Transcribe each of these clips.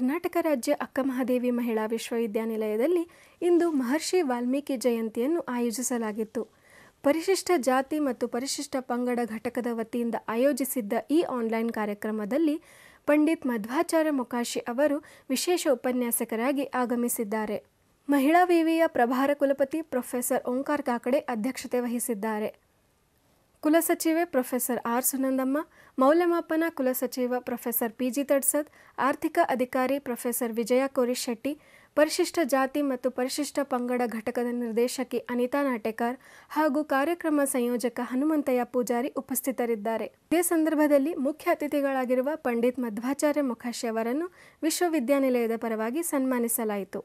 ಕರ್ನಾಟಕ ರಾಜ್ಯ ಅಕ್ಕಮಹಾದೇವಿ ಮಹಿಳಾ ವಿಶ್ವವಿದ್ಯಾನಿಲಯದಲ್ಲಿ ಇಂದು ಮಹರ್ಷಿ ವಾಲ್ಮೀಕಿ ಜಯಂತಿಯನ್ನು ಆಯೋಜಿಸಲಾಗಿತ್ತು ಪರಿಶಿಷ್ಟ ಜಾತಿ ಮತ್ತು ಪರಿಶಿಷ್ಟ ಪಂಗಡ ಘಟಕದ ವತಿಯಿಂದ ಆಯೋಜಿಸಿದ್ದ ಈ ಆನ್ಲೈನ್ ಕಾರ್ಯಕ್ರಮದಲ್ಲಿ ಪಂಡಿತ್ ಮಧ್ವಾಚಾರ್ಯ ಮೊಕಾಶಿ ಅವರು ವಿಶೇಷ ಉಪನ್ಯಾಸಕರಾಗಿ ಆಗಮಿಸಿದ್ದಾರೆ ಮಹಿಳಾ ವಿವಿಯ ಪ್ರಭಾರ ಕುಲಪತಿ ಪ್ರೊಫೆಸರ್ ಓಂಕಾರ್ ಕಾಕಡೆ ಅಧ್ಯಕ್ಷತೆ ವಹಿಸಿದ್ದಾರೆ ಕುಲಸಚಿವೆ ಪ್ರೊಫೆಸರ್ ಆರ್ ಸುನಂದಮ್ಮ ಮೌಲ್ಯಮಾಪನ ಕುಲಸಚಿವ ಪ್ರೊಫೆಸರ್ ಪಿ ಜಿ ತಡ್ಸದ್ ಆರ್ಥಿಕ ಅಧಿಕಾರಿ ಪ್ರೊಫೆಸರ್ ವಿಜಯ ಕೋರಿಶೆಟ್ಟಿ ಪರಿಶಿಷ್ಟ ಜಾತಿ ಮತ್ತು ಪರಿಶಿಷ್ಟ ಪಂಗಡ ಘಟಕದ ನಿರ್ದೇಶಕಿ ಅನಿತಾ ನಾಟೆಕರ್ ಹಾಗೂ ಕಾರ್ಯಕ್ರಮ ಸಂಯೋಜಕ ಹನುಮಂತಯ್ಯ ಪೂಜಾರಿ ಉಪಸ್ಥಿತರಿದ್ದಾರೆ ಇದೇ ಸಂದರ್ಭದಲ್ಲಿ ಮುಖ್ಯ ಅತಿಥಿಗಳಾಗಿರುವ ಪಂಡಿತ್ ಮಧ್ವಾಚಾರ್ಯ ಮೊಕಾಶಿ ಅವರನ್ನು ವಿಶ್ವವಿದ್ಯಾನಿಲಯದ ಪರವಾಗಿ ಸನ್ಮಾನಿಸಲಾಯಿತು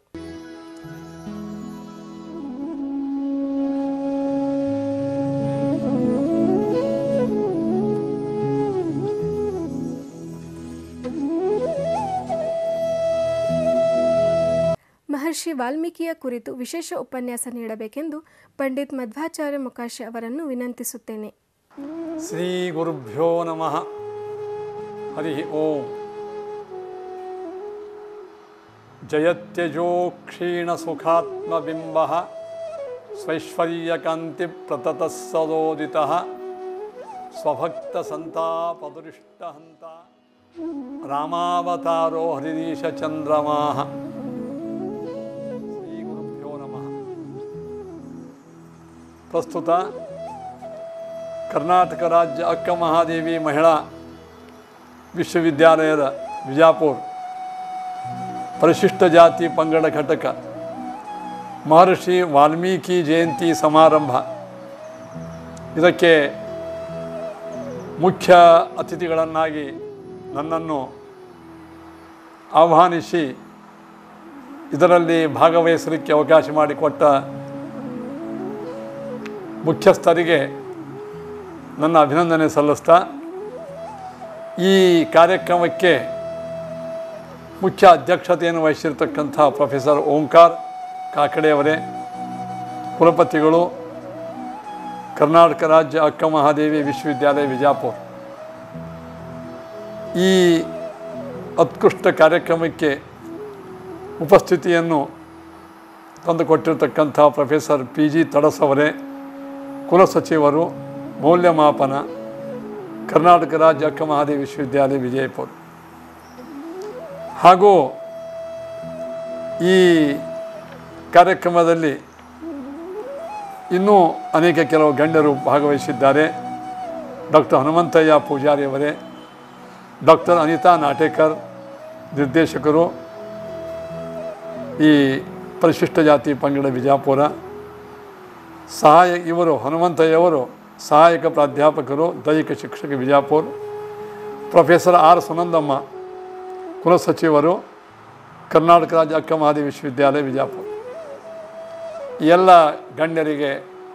ಮಹರ್ಷಿ ವಾಲ್ಮೀಕಿಯ ಕುರಿತು ವಿಶೇಷ ಉಪನ್ಯಾಸ ನೀಡಬೇಕೆಂದು ಪಂಡಿತ್ ಮಧ್ವಾಚಾರ್ಯ ಮೊಕಾಶಿ ಅವರನ್ನು ವಿನಂತಿಸುತ್ತೇನೆ ಶ್ರೀ ಗುರುಭ್ಯೋ ನಮಃ ಹರಿ ಓಂ ಜಯತ್ಯಜೋ ಕ್ಷೀಣ ಸುಖಾತ್ಮಬಿಂಬ ಸ್ವೈಶ್ವರ್ಯಕಾಂತಿ ಪ್ರತತ ಸದೋದಿತ ಸ್ವಭಕ್ತ ಸಂತಾಪದುರಿಷ್ಟ ಹಂತ ರಾಮಾವತಾರೋ ಹರಿದೀಶ ಚಂದ್ರಮಾ ಶ್ರೀ ಗುರುಭ್ಯೋ ನಮಃ ಪ್ರಸ್ತುತ ಕರ್ನಾಟಕ ರಾಜ್ಯ ಅಕ್ಕ ಮಹಾದೇವಿ ಮಹಿಳಾ ವಿಶ್ವವಿದ್ಯಾಲಯದ ವಿಜಾಪುರ ಪರಿಶಿಷ್ಟ ಜಾತಿ ಪಂಗಡ ಘಟಕ ಮಹರ್ಷಿ ವಾಲ್ಮೀಕಿ ಜಯಂತಿ ಸಮಾರಂಭ ಇದಕ್ಕೆ ಮುಖ್ಯ ಅತಿಥಿಗಳನ್ನಾಗಿ ನನ್ನನ್ನು ಆಹ್ವಾನಿಸಿ ಇದರಲ್ಲಿ ಭಾಗವಹಿಸಲಿಕ್ಕೆ ಅವಕಾಶ ಮಾಡಿಕೊಟ್ಟ ಮುಖ್ಯಸ್ಥರಿಗೆ ನನ್ನ ಅಭಿನಂದನೆ ಸಲ್ಲಿಸ್ತಾ ಈ ಕಾರ್ಯಕ್ರಮಕ್ಕೆ ಮುಖ್ಯ ಅಧ್ಯಕ್ಷತೆಯನ್ನು ವಹಿಸಿರ್ತಕ್ಕಂಥ ಪ್ರೊಫೆಸರ್ ಓಂಕಾರ್ ಕಾಕಡೆಯವರೇ ಕುಲಪತಿಗಳು ಕರ್ನಾಟಕ ರಾಜ್ಯ ಅಕ್ಕ ಮಹಾದೇವಿ ವಿಶ್ವವಿದ್ಯಾಲಯ ವಿಜಾಪುರ ಈ ಉತ್ಕೃಷ್ಟ ಕಾರ್ಯಕ್ರಮಕ್ಕೆ ಉಪಸ್ಥಿತಿಯನ್ನು ತಂದುಕೊಟ್ಟಿರ್ತಕ್ಕಂಥ ಪ್ರೊಫೆಸರ್ ಪಿ ಜಿ ತಡಸ್ ಅವರೇ ಕುಲಸಚಿವರು ಮೌಲ್ಯಮಾಪನ ಕರ್ನಾಟಕ ರಾಜ್ಯ ಅಕ್ಕ ಮಹಾದೇವಿ ವಿಶ್ವವಿದ್ಯಾಲಯ ವಿಜಯಪುರ ಹಾಗೂ ಈ ಕಾರ್ಯಕ್ರಮದಲ್ಲಿ ಇನ್ನೂ ಅನೇಕ ಕೆಲವು ಗಣ್ಯರು ಭಾಗವಹಿಸಿದ್ದಾರೆ ಡಾಕ್ಟರ್ ಹನುಮಂತಯ್ಯ ಪೂಜಾರಿಯವರೇ ಡಾಕ್ಟರ್ ಅನಿತಾ ನಾಟೇಕರ್ ನಿರ್ದೇಶಕರು ಈ ಪರಿಶಿಷ್ಟ ಜಾತಿ ಪಂಗಡ ವಿಜಾಪುರ ಸಹಾಯ ಇವರು ಹನುಮಂತಯ್ಯವರು ಸಹಾಯಕ ಪ್ರಾಧ್ಯಾಪಕರು ದೈಹಿಕ ಶಿಕ್ಷಕ ವಿಜಾಪುರ ಪ್ರೊಫೆಸರ್ ಆರ್ ಸುನಂದಮ್ಮ ಕುಲಸಚಿವರು ಕರ್ನಾಟಕ ರಾಜ್ಯ ಅಕ್ಕ ಮಹಾದೇವಿ ವಿಶ್ವವಿದ್ಯಾಲಯ ವಿಜಾಪುರ ಈ ಎಲ್ಲ ಗಣ್ಯರಿಗೆ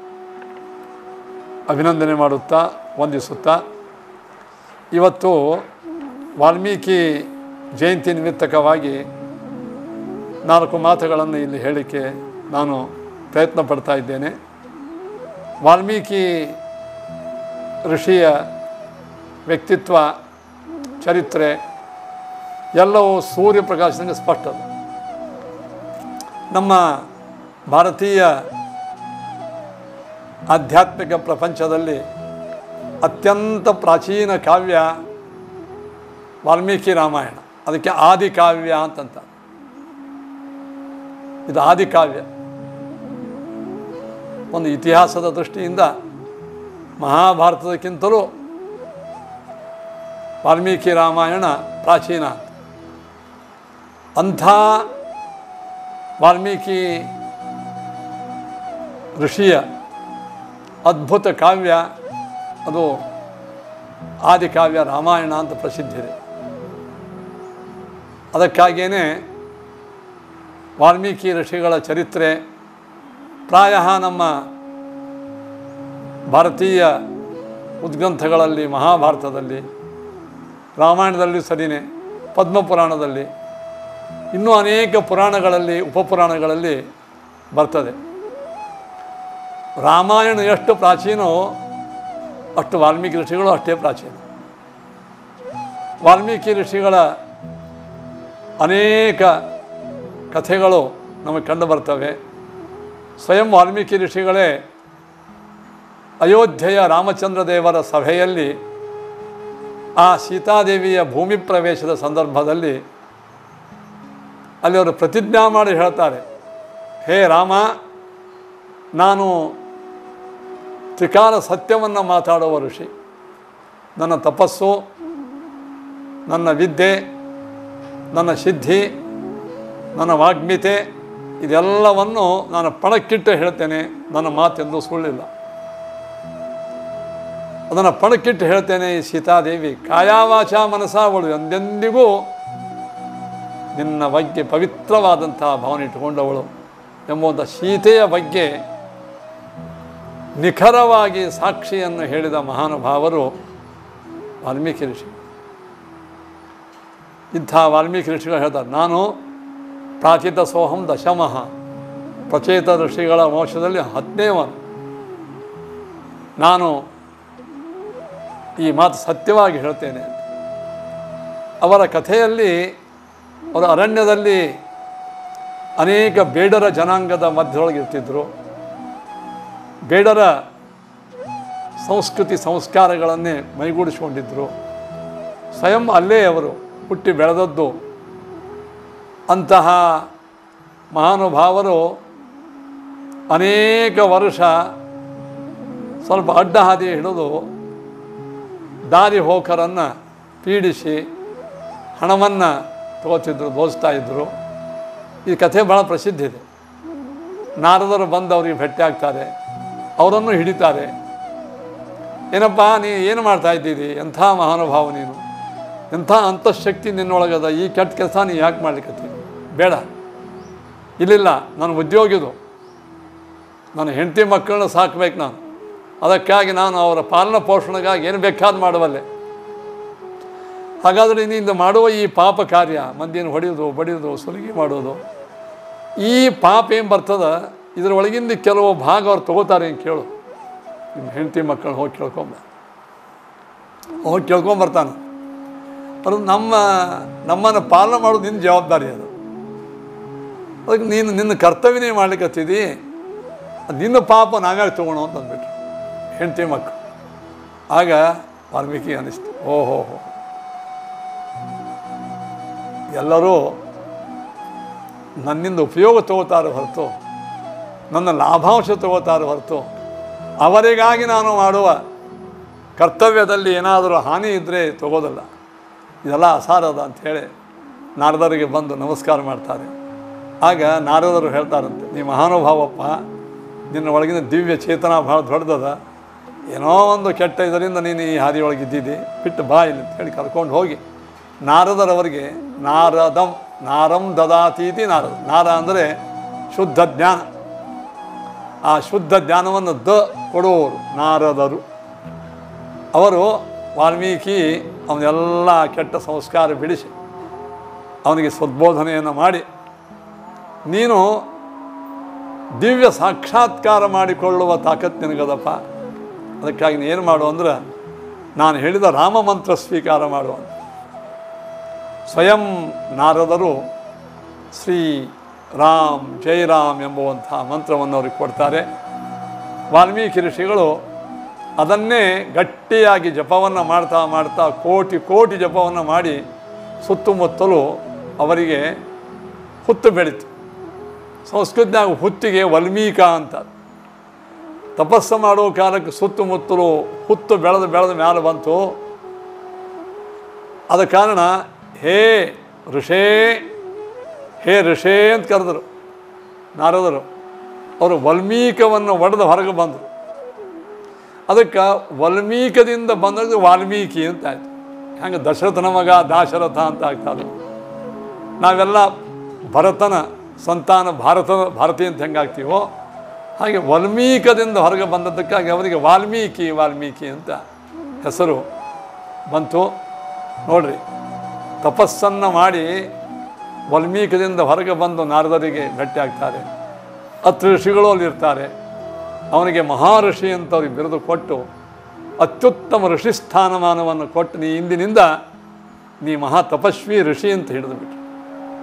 ಅಭಿನಂದನೆ ಮಾಡುತ್ತಾ ವಂದಿಸುತ್ತಾ ಇವತ್ತು ವಾಲ್ಮೀಕಿ ಜಯಂತಿ ನಿಮಿತ್ತಕವಾಗಿ ನಾಲ್ಕು ಮಾತುಗಳನ್ನು ಇಲ್ಲಿ ಹೇಳಲಿಕ್ಕೆ ನಾನು ಪ್ರಯತ್ನ ಪಡ್ತಾ ಇದ್ದೇನೆ ವಾಲ್ಮೀಕಿ ಋಷಿಯ ವ್ಯಕ್ತಿತ್ವ ಚರಿತ್ರೆ ಎಲ್ಲವೂ ಸೂರ್ಯಪ್ರಕಾಶದಿಂದ ಸ್ಪಷ್ಟ ನಮ್ಮ ಭಾರತೀಯ ಆಧ್ಯಾತ್ಮಿಕ ಪ್ರಪಂಚದಲ್ಲಿ ಅತ್ಯಂತ ಪ್ರಾಚೀನ ಕಾವ್ಯ ವಾಲ್ಮೀಕಿ ರಾಮಾಯಣ ಅದಕ್ಕೆ ಆದಿಕಾವ್ಯ ಅಂತಂತ ಇದು ಆದಿಕಾವ್ಯ ಒಂದು ಇತಿಹಾಸದ ದೃಷ್ಟಿಯಿಂದ ಮಹಾಭಾರತದಕ್ಕಿಂತಲೂ ವಾಲ್ಮೀಕಿ ರಾಮಾಯಣ ಪ್ರಾಚೀನ ಅಂಥ ವಾಲ್ಮೀಕಿ ಋಷಿಯ ಅದ್ಭುತ ಕಾವ್ಯ ಅದು ಆದಿಕಾವ್ಯ ರಾಮಾಯಣ ಅಂತ ಪ್ರಸಿದ್ಧಿದೆ ಅದಕ್ಕಾಗಿಯೇ ವಾಲ್ಮೀಕಿ ಋಷಿಗಳ ಚರಿತ್ರೆ ಪ್ರಾಯ ನಮ್ಮ ಭಾರತೀಯ ಉದ್ಗ್ರಂಥಗಳಲ್ಲಿ ಮಹಾಭಾರತದಲ್ಲಿ ರಾಮಾಯಣದಲ್ಲಿ ಸರಿನೇ ಪದ್ಮಪುರಾಣದಲ್ಲಿ ಇನ್ನೂ ಅನೇಕ ಪುರಾಣಗಳಲ್ಲಿ ಉಪಪುರಾಣಗಳಲ್ಲಿ ಬರ್ತದೆ ರಾಮಾಯಣ ಎಷ್ಟು ಪ್ರಾಚೀನವೋ ಅಷ್ಟು ವಾಲ್ಮೀಕಿ ಋಷಿಗಳು ಅಷ್ಟೇ ಪ್ರಾಚೀನ ವಾಲ್ಮೀಕಿ ಋಷಿಗಳ ಅನೇಕ ಕಥೆಗಳು ನಮಗೆ ಕಂಡು ಬರ್ತವೆ ಸ್ವಯಂ ವಾಲ್ಮೀಕಿ ಋಷಿಗಳೇ ಅಯೋಧ್ಯೆಯ ರಾಮಚಂದ್ರ ದೇವರ ಸಭೆಯಲ್ಲಿ ಆ ಸೀತಾದೇವಿಯ ಭೂಮಿ ಪ್ರವೇಶದ ಸಂದರ್ಭದಲ್ಲಿ ಅಲ್ಲಿ ಅವರು ಪ್ರತಿಜ್ಞಾ ಮಾಡಿ ಹೇಳ್ತಾರೆ ಹೇ ರಾಮ ನಾನು ತ್ರಿಕಾಲ ಸತ್ಯವನ್ನು ಮಾತಾಡುವ ಋಷಿ ನನ್ನ ತಪಸ್ಸು ನನ್ನ ವಿದ್ಯೆ ನನ್ನ ಸಿದ್ಧಿ ನನ್ನ ವಾಗ್ಮಿತೆ ಇದೆಲ್ಲವನ್ನು ನಾನು ಪಣಕ್ಕಿಟ್ಟು ಹೇಳ್ತೇನೆ ನನ್ನ ಮಾತೆಂದು ಸುಳ್ಳಿಲ್ಲ ಅದನ್ನು ಪಣಕ್ಕಿಟ್ಟು ಹೇಳ್ತೇನೆ ಈ ಸೀತಾದೇವಿ ಕಾಯಾವಾಚ ಮನಸ ಅವಳು ಎಂದೆಂದಿಗೂ ನಿನ್ನ ಬಗ್ಗೆ ಪವಿತ್ರವಾದಂತಹ ಭಾವನೆ ಇಟ್ಟುಕೊಂಡವಳು ಎಂಬುವಂಥ ಸೀತೆಯ ಬಗ್ಗೆ ನಿಖರವಾಗಿ ಸಾಕ್ಷಿಯನ್ನು ಹೇಳಿದ ಮಹಾನುಭಾವರು ವಾಲ್ಮೀಕಿ ಋಷಿ ಇಂಥ ವಾಲ್ಮೀಕಿ ಋಷಿಗಳು ಹೇಳ್ತಾರೆ ನಾನು ಪ್ರಾಚಿತ ಸೋಹಂ ದಶಮಃ ಪ್ರಚೇತ ಋಷಿಗಳ ವಂಶದಲ್ಲಿ ಹತ್ತನೇವನು ನಾನು ಈ ಮಾತು ಸತ್ಯವಾಗಿ ಹೇಳ್ತೇನೆ ಅವರ ಕಥೆಯಲ್ಲಿ ಅವರು ಅರಣ್ಯದಲ್ಲಿ ಅನೇಕ ಬೇಡರ ಜನಾಂಗದ ಮಧ್ಯದೊಳಗೆ ಇರ್ತಿದ್ರು ಬೇಡರ ಸಂಸ್ಕೃತಿ ಸಂಸ್ಕಾರಗಳನ್ನೇ ಮೈಗೂಡಿಸಿಕೊಂಡಿದ್ದರು ಸ್ವಯಂ ಅಲ್ಲೇ ಅವರು ಹುಟ್ಟಿ ಬೆಳೆದದ್ದು ಅಂತಹ ಮಹಾನುಭಾವರು ಅನೇಕ ವರ್ಷ ಸ್ವಲ್ಪ ಅಡ್ಡ ಹಾದಿ ಹಿಡಿದು ದಾರಿ ಹೋಕರನ್ನು ಪೀಡಿಸಿ ಹಣವನ್ನು ತಗೋತಿದ್ರು ದೋಸ್ತಾ ಇದ್ದರು ಈ ಕಥೆ ಭಾಳ ಪ್ರಸಿದ್ಧ ಇದೆ ನಾರದರು ಬಂದು ಅವರಿಗೆ ಭೇಟಿ ಆಗ್ತಾರೆ ಅವರನ್ನು ಹಿಡಿತಾರೆ ಏನಪ್ಪ ನೀ ಏನು ಮಾಡ್ತಾ ಇದ್ದೀರಿ ಎಂಥ ಮಹಾನುಭಾವ ನೀನು ಎಂಥ ಅಂತಃಶಕ್ತಿ ನಿನ್ನೊಳಗದ ಈ ಕೆಟ್ಟ ಕೆಲಸ ನೀ ಯಾಕೆ ಮಾಡ್ಲಿಕ್ಕತ್ತೀನಿ ಬೇಡ ಇಲ್ಲಿಲ್ಲ ನನ್ನ ಉದ್ಯೋಗಿದು ನನ್ನ ಹೆಂಡತಿ ಮಕ್ಕಳನ್ನ ಸಾಕ್ಬೇಕು ನಾನು ಅದಕ್ಕಾಗಿ ನಾನು ಅವರ ಪಾಲನ ಪೋಷಣೆಗಾಗಿ ಏನು ಬೇಕಾದ್ ಮಾಡಬಲ್ಲೆ ಹಾಗಾದರೆ ನೀನು ಮಾಡುವ ಈ ಪಾಪ ಕಾರ್ಯ ಮಂದಿಯನ್ನು ಹೊಡೆಯೋದು ಬಡಿಯೋದು ಸುಲಿಗೆ ಮಾಡೋದು ಈ ಪಾಪ ಏನು ಬರ್ತದ ಇದರ ಒಳಗಿಂದ ಕೆಲವು ಭಾಗ ಅವ್ರು ತಗೋತಾರೆ ಅಂತ ಕೇಳು ನಿಮ್ಮ ಹೆಂಡತಿ ಮಕ್ಕಳು ಹೋಗಿ ಕೇಳ್ಕೊಂಬ ಹೋಗಿ ಕೇಳ್ಕೊಂಬರ್ತಾನೆ ಅದು ನಮ್ಮ ನಮ್ಮನ್ನು ಪಾಲನೆ ಮಾಡೋದು ನಿನ್ನ ಜವಾಬ್ದಾರಿ ಅದು ಅದಕ್ಕೆ ನೀನು ನಿನ್ನ ಕರ್ತವ್ಯನೇ ಮಾಡ್ಲಿಕ್ಕತ್ತಿದ್ದಿ ಅದು ನಿನ್ನ ಪಾಪ ನಾವ್ಯಾಕೆ ತೊಗೊಳೋ ಅಂತ ಅಂದ್ಬಿಟ್ರು ಹೆಂಡತಿ ಮಕ್ಕಳು ಆಗ ವಾಲ್ಮೀಕಿ ಅನಿಸ್ತು ಓಹೋ ಹೋ ಎಲ್ಲರೂ ನನ್ನಿಂದ ಉಪಯೋಗ ತಗೋತಾರೆ ಹೊರತು ನನ್ನ ಲಾಭಾಂಶ ತಗೋತಾರೆ ಹೊರತು ಅವರಿಗಾಗಿ ನಾನು ಮಾಡುವ ಕರ್ತವ್ಯದಲ್ಲಿ ಏನಾದರೂ ಹಾನಿ ಇದ್ದರೆ ತಗೋದಲ್ಲ ಇದೆಲ್ಲ ಅಸಾರದ ಅಂಥೇಳಿ ನಾರದರಿಗೆ ಬಂದು ನಮಸ್ಕಾರ ಮಾಡ್ತಾರೆ ಆಗ ನಾರದರು ಹೇಳ್ತಾರಂತೆ ನೀ ಮಹಾನುಭಾವಪ್ಪ ನಿನ್ನ ಒಳಗಿನ ದಿವ್ಯ ಚೇತನ ಭಾಳ ದೊಡ್ಡದದ ಏನೋ ಒಂದು ಕೆಟ್ಟ ಇದರಿಂದ ನೀನು ಈ ಹಾದಿಯೊಳಗೆ ಇದ್ದಿದ್ದಿ ಬಿಟ್ಟು ಬಾ ಇಲ್ಲಿ ಅಂತ ಹೇಳಿ ಕರ್ಕೊಂಡು ಹೋಗಿ ನಾರದರವರಿಗೆ ನಾರದಂ ನಾರಂ ದದಾತೀತಿ ನಾರದ ನಾರ ಅಂದರೆ ಶುದ್ಧ ಜ್ಞಾನ ಆ ಶುದ್ಧ ಜ್ಞಾನವನ್ನು ದ ಕೊಡುವವರು ನಾರದರು ಅವರು ವಾಲ್ಮೀಕಿ ಅವನೆಲ್ಲ ಕೆಟ್ಟ ಸಂಸ್ಕಾರ ಬಿಡಿಸಿ ಅವನಿಗೆ ಸದ್ಬೋಧನೆಯನ್ನು ಮಾಡಿ ನೀನು ದಿವ್ಯ ಸಾಕ್ಷಾತ್ಕಾರ ಮಾಡಿಕೊಳ್ಳುವ ತಾಕತ್ತು ನಿನಗದಪ್ಪ ಅದಕ್ಕಾಗಿ ನೀನು ಏನು ಮಾಡು ಅಂದ್ರೆ ನಾನು ಹೇಳಿದ ರಾಮ ಮಂತ್ರ ಸ್ವೀಕಾರ ಮಾಡುವ ಸ್ವಯಂ ನಾರದರು ಶ್ರೀ ರಾಮ್ ಜೈ ರಾಮ್ ಎಂಬುವಂಥ ಮಂತ್ರವನ್ನು ಅವ್ರಿಗೆ ಕೊಡ್ತಾರೆ ವಾಲ್ಮೀಕಿ ಋಷಿಗಳು ಅದನ್ನೇ ಗಟ್ಟಿಯಾಗಿ ಜಪವನ್ನು ಮಾಡ್ತಾ ಮಾಡ್ತಾ ಕೋಟಿ ಕೋಟಿ ಜಪವನ್ನು ಮಾಡಿ ಸುತ್ತಮುತ್ತಲು ಅವರಿಗೆ ಹುತ್ತು ಬೆಳೀತು ಸಂಸ್ಕೃತಿನಾಗ ಹುತ್ತಿಗೆ ವಲ್ಮೀಕ ಅಂತ ತಪಸ್ಸು ಮಾಡೋ ಕಾಲಕ್ಕೆ ಸುತ್ತಮುತ್ತಲು ಹುತ್ತು ಬೆಳೆದು ಬೆಳೆದ ಮೇಲೆ ಬಂತು ಆದ ಕಾರಣ ಹೇ ಋಷೇ ಹೇ ಋಷೇ ಅಂತ ಕರೆದರು ನಾರದರು ಅವರು ವಲ್ಮೀಕವನ್ನು ಒಡೆದು ಹೊರಗೆ ಬಂದರು ಅದಕ್ಕೆ ವಲ್ಮೀಕದಿಂದ ಬಂದದ್ದು ವಾಲ್ಮೀಕಿ ಅಂತ ಆಯಿತು ಹಂಗೆ ದಶರಥನ ಮಗ ದಾಶರಥ ಅಂತ ಆಗ್ತಾರೆ ನಾವೆಲ್ಲ ಭರತನ ಸಂತಾನ ಭಾರತ ಭಾರತಿ ಅಂತ ಹೆಂಗಾಗ್ತೀವೋ ಹಾಗೆ ವಲ್ಮೀಕದಿಂದ ಹೊರಗೆ ಬಂದದ್ದಕ್ಕಾಗಿ ಅವರಿಗೆ ವಾಲ್ಮೀಕಿ ವಾಲ್ಮೀಕಿ ಅಂತ ಹೆಸರು ಬಂತು ನೋಡ್ರಿ ತಪಸ್ಸನ್ನು ಮಾಡಿ ವಲ್ಮೀಕದಿಂದ ಹೊರಗೆ ಬಂದು ನಾರದರಿಗೆ ಭೇಟಿ ಆಗ್ತಾರೆ ಹತ್ತು ಋಷಿಗಳು ಅಲ್ಲಿರ್ತಾರೆ ಅವನಿಗೆ ಮಹಾಋಷಿ ಅಂತ ಅವ್ರಿಗೆ ಬಿರುದು ಕೊಟ್ಟು ಅತ್ಯುತ್ತಮ ಋಷಿ ಸ್ಥಾನಮಾನವನ್ನು ಕೊಟ್ಟು ನೀ ಇಂದಿನಿಂದ ನೀ ಮಹಾ ತಪಸ್ವಿ ಋಷಿ ಅಂತ ಹಿಡಿದು ಬಿಟ್ರು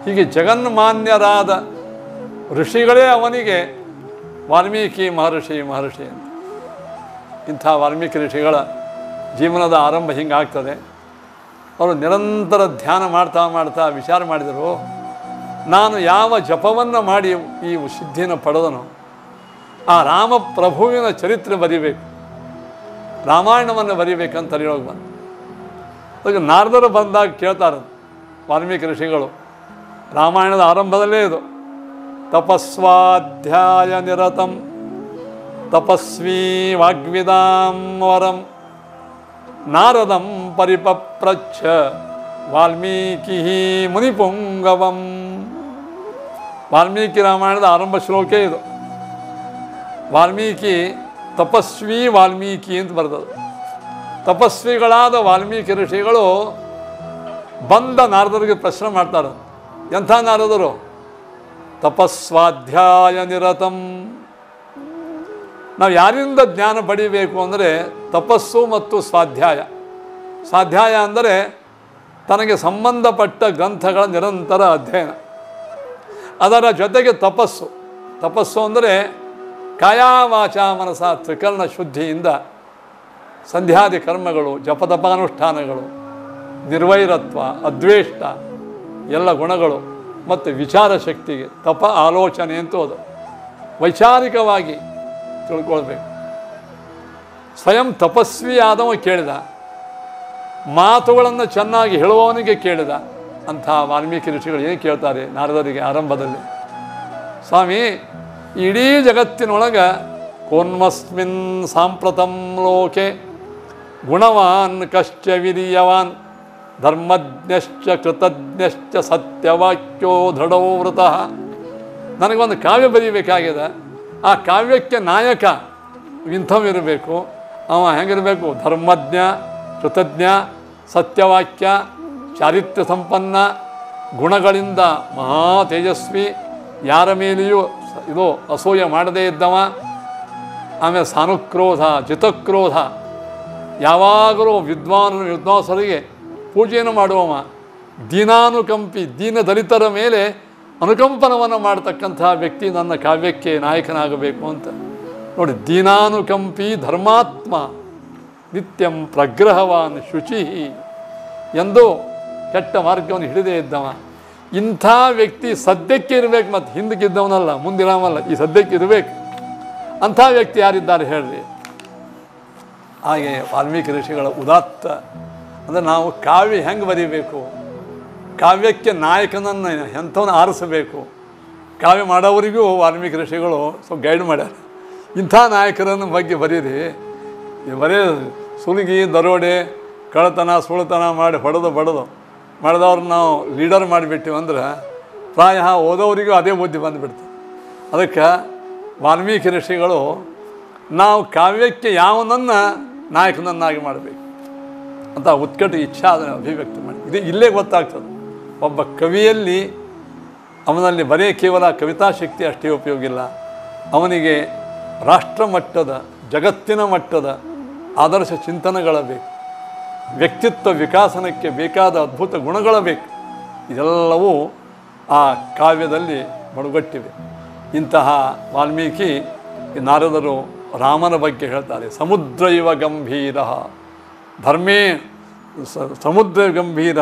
ಹೀಗೆ ಜಗನ್ಮಾನ್ಯರಾದ ಋಷಿಗಳೇ ಅವನಿಗೆ ವಾಲ್ಮೀಕಿ ಮಹರ್ಷಿ ಮಹರ್ಷಿ ಅಂತ ಇಂಥ ವಾಲ್ಮೀಕಿ ಋಷಿಗಳ ಜೀವನದ ಆರಂಭ ಹಿಂಗಾಗ್ತದೆ ಅವರು ನಿರಂತರ ಧ್ಯಾನ ಮಾಡ್ತಾ ಮಾಡ್ತಾ ವಿಚಾರ ಮಾಡಿದರು ನಾನು ಯಾವ ಜಪವನ್ನು ಮಾಡಿ ಈ ಸಿದ್ಧಿನ ಪಡೆದನೋ ಆ ರಾಮಪ್ರಭುವಿನ ಚರಿತ್ರೆ ಬರಿಬೇಕು ರಾಮಾಯಣವನ್ನು ಬರಿಬೇಕಂತ ಹೇಳೋಗಿ ಬಂದು ಅದಕ್ಕೆ ನಾರದರು ಬಂದಾಗ ಕೇಳ್ತಾರೆ ವಾಲ್ಮೀಕಿ ಋಷಿಗಳು ರಾಮಾಯಣದ ಆರಂಭದಲ್ಲೇ ಇದು ತಪಸ್ವಾಧ್ಯಾಯ ನಿರತಂ ತಪಸ್ವೀ ವಾಗ್ವಿದಾಂ ವರಂ ನಾರದಂ ಪರಿಪಪ್ರಚ್ಛ ವಾಲ್ಮೀಕಿ ಮುನಿಪುಂಗವಂ ವಾಲ್ಮೀಕಿ ರಾಮಾಯಣದ ಆರಂಭ ಶ್ಲೋಕೆ ಇದು ವಾಲ್ಮೀಕಿ ತಪಸ್ವಿ ವಾಲ್ಮೀಕಿ ಅಂತ ಬರ್ತದೆ ತಪಸ್ವಿಗಳಾದ ವಾಲ್ಮೀಕಿ ಋಷಿಗಳು ಬಂದ ನಾರದರಿಗೆ ಪ್ರಶ್ನೆ ಮಾಡ್ತಾರೆ ಎಂಥ ನಾರದರು ತಪಸ್ವಾಧ್ಯಾಯ ನಿರತಂ ನಾವು ಯಾರಿಂದ ಜ್ಞಾನ ಪಡಿಬೇಕು ಅಂದರೆ ತಪಸ್ಸು ಮತ್ತು ಸ್ವಾಧ್ಯಾಯ ಸ್ವಾಧ್ಯಾಯ ಅಂದರೆ ತನಗೆ ಸಂಬಂಧಪಟ್ಟ ಗ್ರಂಥಗಳ ನಿರಂತರ ಅಧ್ಯಯನ ಅದರ ಜೊತೆಗೆ ತಪಸ್ಸು ತಪಸ್ಸು ಅಂದರೆ ಕಾಯ ವಾಚ ಮನಸ ತ್ರಿಕರಣ ಶುದ್ಧಿಯಿಂದ ಸಂಧ್ಯಾದಿ ಕರ್ಮಗಳು ಜಪತಪಾನುಷ್ಠಾನಗಳು ನಿರ್ವೈರತ್ವ ಅದ್ವೇಷ್ಟ ಎಲ್ಲ ಗುಣಗಳು ಮತ್ತು ವಿಚಾರ ಶಕ್ತಿಗೆ ತಪ ಆಲೋಚನೆ ಅಂತೂ ಅದು ವೈಚಾರಿಕವಾಗಿ ತಿಳ್ಕೊಳ್ಬೇಕು ಸ್ವಯಂ ತಪಸ್ವಿ ಆದವ ಕೇಳಿದ ಮಾತುಗಳನ್ನು ಚೆನ್ನಾಗಿ ಹೇಳುವವನಿಗೆ ಕೇಳಿದ ಅಂಥ ವಾಲ್ಮೀಕಿ ಋಷಿಗಳು ಏನು ಕೇಳ್ತಾರೆ ನಾರದರಿಗೆ ಆರಂಭದಲ್ಲಿ ಸ್ವಾಮಿ ಇಡೀ ಜಗತ್ತಿನೊಳಗೆ ಕೋನ್ಮಸ್ಮಿನ್ ಸಾಂಪ್ರತಂ ಲೋಕೆ ಗುಣವಾನ್ ಕಶ್ಚ ವಿರಿಯವಾನ್ ಧರ್ಮಜ್ಞಶ್ಚ ಕೃತಜ್ಞಶ್ಚ ಸತ್ಯವಾಕ್ಯೋ ದೃಢೋ ವೃತಃ ನನಗೊಂದು ಕಾವ್ಯ ಬರೀಬೇಕಾಗಿದೆ ಆ ಕಾವ್ಯಕ್ಕೆ ನಾಯಕ ಇಂಥವಿರಬೇಕು ಅವ ಹೆಂಗಿರಬೇಕು ಧರ್ಮಜ್ಞ ಕೃತಜ್ಞ ಸತ್ಯವಾಕ್ಯ ಚಾರಿತ್ರ್ಯ ಸಂಪನ್ನ ಗುಣಗಳಿಂದ ಮಹಾ ತೇಜಸ್ವಿ ಯಾರ ಮೇಲೆಯೂ ಸ- ಇದು ಅಸೂಯೆ ಮಾಡದೇ ಇದ್ದವ ಆಮೇಲೆ ಸಾನುಕ್ರೋಧ ಜಿತಕ್ರೋಧ ಯಾವಾಗಲೂ ವಿದ್ವಾನ್ ವಿದ್ವಾಂಸರಿಗೆ ಪೂಜೆಯನ್ನು ಮಾಡುವವ ದೀನಾನುಕಂಪಿ ದೀನ ದಲಿತರ ಮೇಲೆ ಅನುಕಂಪನವನ್ನು ಮಾಡತಕ್ಕಂಥ ವ್ಯಕ್ತಿ ನನ್ನ ಕಾವ್ಯಕ್ಕೆ ನಾಯಕನಾಗಬೇಕು ಅಂತ ನೋಡಿ ದೀನಾನುಕಂಪಿ ಧರ್ಮಾತ್ಮ ನಿತ್ಯಂ ಪ್ರಗ್ರಹವಾನ್ ಶುಚಿ ಎಂದು ಕೆಟ್ಟ ಮಾರ್ಗವನ್ನು ಹಿಡಿದೇ ಇದ್ದವ ಇಂಥ ವ್ಯಕ್ತಿ ಸದ್ಯಕ್ಕೆ ಇರಬೇಕು ಮತ್ತು ಹಿಂದಕ್ಕಿದ್ದವನಲ್ಲ ಮುಂದಿನವಲ್ಲ ಈ ಸದ್ಯಕ್ಕೆ ಇರಬೇಕು ಅಂಥ ವ್ಯಕ್ತಿ ಯಾರಿದ್ದಾರೆ ಹೇಳ್ರಿ ಹಾಗೆ ವಾಲ್ಮೀಕಿ ಋಷಿಗಳ ಉದಾತ್ತ ಅಂದರೆ ನಾವು ಕಾವ್ಯ ಹೆಂಗೆ ಬರೀಬೇಕು ಕಾವ್ಯಕ್ಕೆ ನಾಯಕನನ್ನು ಎಂಥವನ್ನ ಆರಿಸಬೇಕು ಕಾವ್ಯ ಮಾಡೋವರಿಗೂ ವಾಲ್ಮೀಕಿ ಋಷಿಗಳು ಸ್ವಲ್ಪ ಗೈಡ್ ಮಾಡ್ಯಾರ ಇಂಥ ನಾಯಕರನ್ನು ಬಗ್ಗೆ ಬರೀರಿ ನೀವು ಬರೀ ಸುಲಿಗಿ ದರೋಡೆ ಕಳ್ಳತನ ಸುಳ್ತನ ಮಾಡಿ ಹೊಡೆದು ಬಡದು ಮಾಡಿದವ್ರನ್ನ ನಾವು ಲೀಡರ್ ಮಾಡಿಬಿಟ್ಟಿವಿ ಅಂದ್ರೆ ಪ್ರಾಯ ಓದೋರಿಗೂ ಅದೇ ಬುದ್ಧಿ ಬಂದುಬಿಡ್ತದೆ ಅದಕ್ಕೆ ವಾಲ್ಮೀಕಿ ಋಷಿಗಳು ನಾವು ಕಾವ್ಯಕ್ಕೆ ಯಾವನನ್ನು ನಾಯಕನನ್ನಾಗಿ ಮಾಡಬೇಕು ಅಂತ ಉತ್ಕಟ ಇಚ್ಛಾ ಅದನ್ನು ಅಭಿವ್ಯಕ್ತಿ ಮಾಡಿ ಇದು ಇಲ್ಲೇ ಗೊತ್ತಾಗ್ತದೆ ಒಬ್ಬ ಕವಿಯಲ್ಲಿ ಅವನಲ್ಲಿ ಬರೀ ಕೇವಲ ಕವಿತಾ ಶಕ್ತಿ ಅಷ್ಟೇ ಉಪಯೋಗ ಇಲ್ಲ ಅವನಿಗೆ ರಾಷ್ಟ್ರ ಮಟ್ಟದ ಜಗತ್ತಿನ ಮಟ್ಟದ ಆದರ್ಶ ಚಿಂತನೆಗಳ ಬೇಕು ವ್ಯಕ್ತಿತ್ವ ವಿಕಾಸನಕ್ಕೆ ಬೇಕಾದ ಅದ್ಭುತ ಗುಣಗಳ ಬೇಕು ಇದೆಲ್ಲವೂ ಆ ಕಾವ್ಯದಲ್ಲಿ ಮಡುಗಟ್ಟಿವೆ ಇಂತಹ ವಾಲ್ಮೀಕಿ ಈ ನಾರದರು ರಾಮನ ಬಗ್ಗೆ ಹೇಳ್ತಾರೆ ಸಮುದ್ರ ಇವ ಗಂಭೀರ ಧರ್ಮೇ ಸ- ಸಮುದ್ರ ಗಂಭೀರ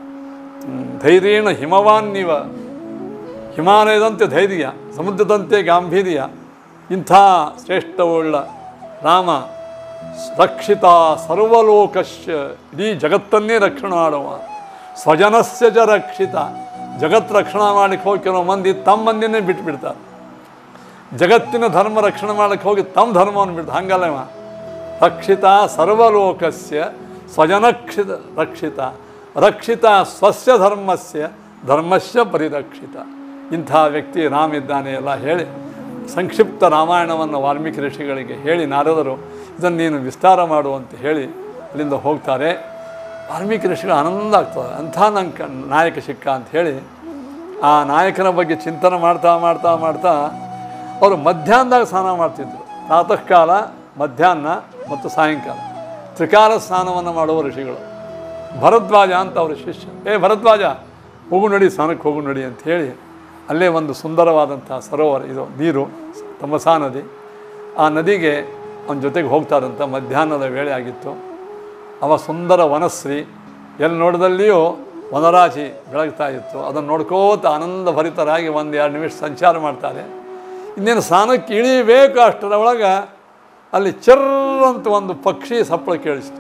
ಧೈರ್ಯೇಣ ಹಿಮವಾನ್ನಿವ ಹಿಮಾಲಯದಂತೆ ಧೈರ್ಯ ಸಮುದ್ರದಂತೆ ಗಾಂಭೀರ್ಯ ಇಂಥ ಶ್ರೇಷ್ಠವುಳ್ಳ ರಾಮ ರಕ್ಷಿತ ಸರ್ವಲೋಕಶ್ಚ ಇಡೀ ಜಗತ್ತನ್ನೇ ರಕ್ಷಣೆ ಮಾಡುವ ಸ್ವಜನಸ್ಯ ಜ ರಕ್ಷಿತ ಜಗತ್ ರಕ್ಷಣೆ ಮಾಡಲಿಕ್ಕೆ ಹೋಗಿ ಕೆಲವು ಮಂದಿ ತಮ್ಮ ಮಂದಿನೇ ಬಿಟ್ಬಿಡ್ತಾರೆ ಜಗತ್ತಿನ ಧರ್ಮ ರಕ್ಷಣೆ ಮಾಡಲಿಕ್ಕೆ ಹೋಗಿ ತಮ್ಮ ಧರ್ಮವನ್ನು ಬಿಡ್ತಾರೆ ಹಂಗಲ್ಲ ಇವ ರಕ್ಷಿತ ಸರ್ವಲೋಕಸ್ಯ ಸ್ವಜನಕ್ಷಿತ ರಕ್ಷಿತ ರಕ್ಷಿತ ಸ್ವಸ್ಯ ಧರ್ಮಸ್ಯ ಧರ್ಮಸ್ಯ ಪರಿರಕ್ಷಿತ ಇಂಥ ವ್ಯಕ್ತಿ ರಾಮ ಇದ್ದಾನೆ ಎಲ್ಲ ಹೇಳಿ ಸಂಕ್ಷಿಪ್ತ ರಾಮಾಯಣವನ್ನು ವಾಲ್ಮೀಕಿ ಋಷಿಗಳಿಗೆ ಹೇಳಿ ನಾರದರು ಇದನ್ನು ನೀನು ವಿಸ್ತಾರ ಮಾಡು ಅಂತ ಹೇಳಿ ಅಲ್ಲಿಂದ ಹೋಗ್ತಾರೆ ವಾಲ್ಮೀಕಿ ಋಷಿಗಳು ಆನಂದ ಆಗ್ತದೆ ಅಂಥ ನಂಗೆ ನಾಯಕ ಸಿಕ್ಕ ಅಂತ ಹೇಳಿ ಆ ನಾಯಕನ ಬಗ್ಗೆ ಚಿಂತನೆ ಮಾಡ್ತಾ ಮಾಡ್ತಾ ಮಾಡ್ತಾ ಅವರು ಮಧ್ಯಾಹ್ನದಾಗ ಸ್ನಾನ ಮಾಡ್ತಿದ್ರು ಪ್ರಾತಃ ಕಾಲ ಮಧ್ಯಾಹ್ನ ಮತ್ತು ಸಾಯಂಕಾಲ ತ್ರಿಕಾಲ ಸ್ನಾನವನ್ನು ಮಾಡುವ ಋಷಿಗಳು ಭರದ್ವಾಜ ಅಂತ ಅವರ ಶಿಷ್ಯ ಏ ಭರದ್ವಾಜ ಹೋಗು ನಡಿ ಸ್ನಾನಕ್ಕೆ ಹೋಗು ನಡಿ ಅಂತ ಹೇಳಿ ಅಲ್ಲೇ ಒಂದು ಸುಂದರವಾದಂಥ ಸರೋವರ ಇದು ನೀರು ತಮಸಾ ನದಿ ಆ ನದಿಗೆ ಅವನ ಜೊತೆಗೆ ಹೋಗ್ತಾರಂತ ಮಧ್ಯಾಹ್ನದ ವೇಳೆ ಆಗಿತ್ತು ಅವ ಸುಂದರ ವನಶ್ರೀ ಎಲ್ಲಿ ನೋಡಿದಲ್ಲಿಯೂ ವನರಾಶಿ ಬೆಳಗ್ತಾ ಇತ್ತು ಅದನ್ನು ನೋಡ್ಕೋತ ಆನಂದ ಭರಿತರಾಗಿ ಒಂದು ಎರಡು ನಿಮಿಷ ಸಂಚಾರ ಮಾಡ್ತಾರೆ ಇನ್ನೇನು ಸ್ನಾನಕ್ಕೆ ಇಳಿಬೇಕು ಅಷ್ಟರ ಒಳಗೆ ಅಲ್ಲಿ ಚರ್ರಂತ ಒಂದು ಪಕ್ಷಿ ಸಪ್ಪಳ ಕೇಳಿಸ್ತು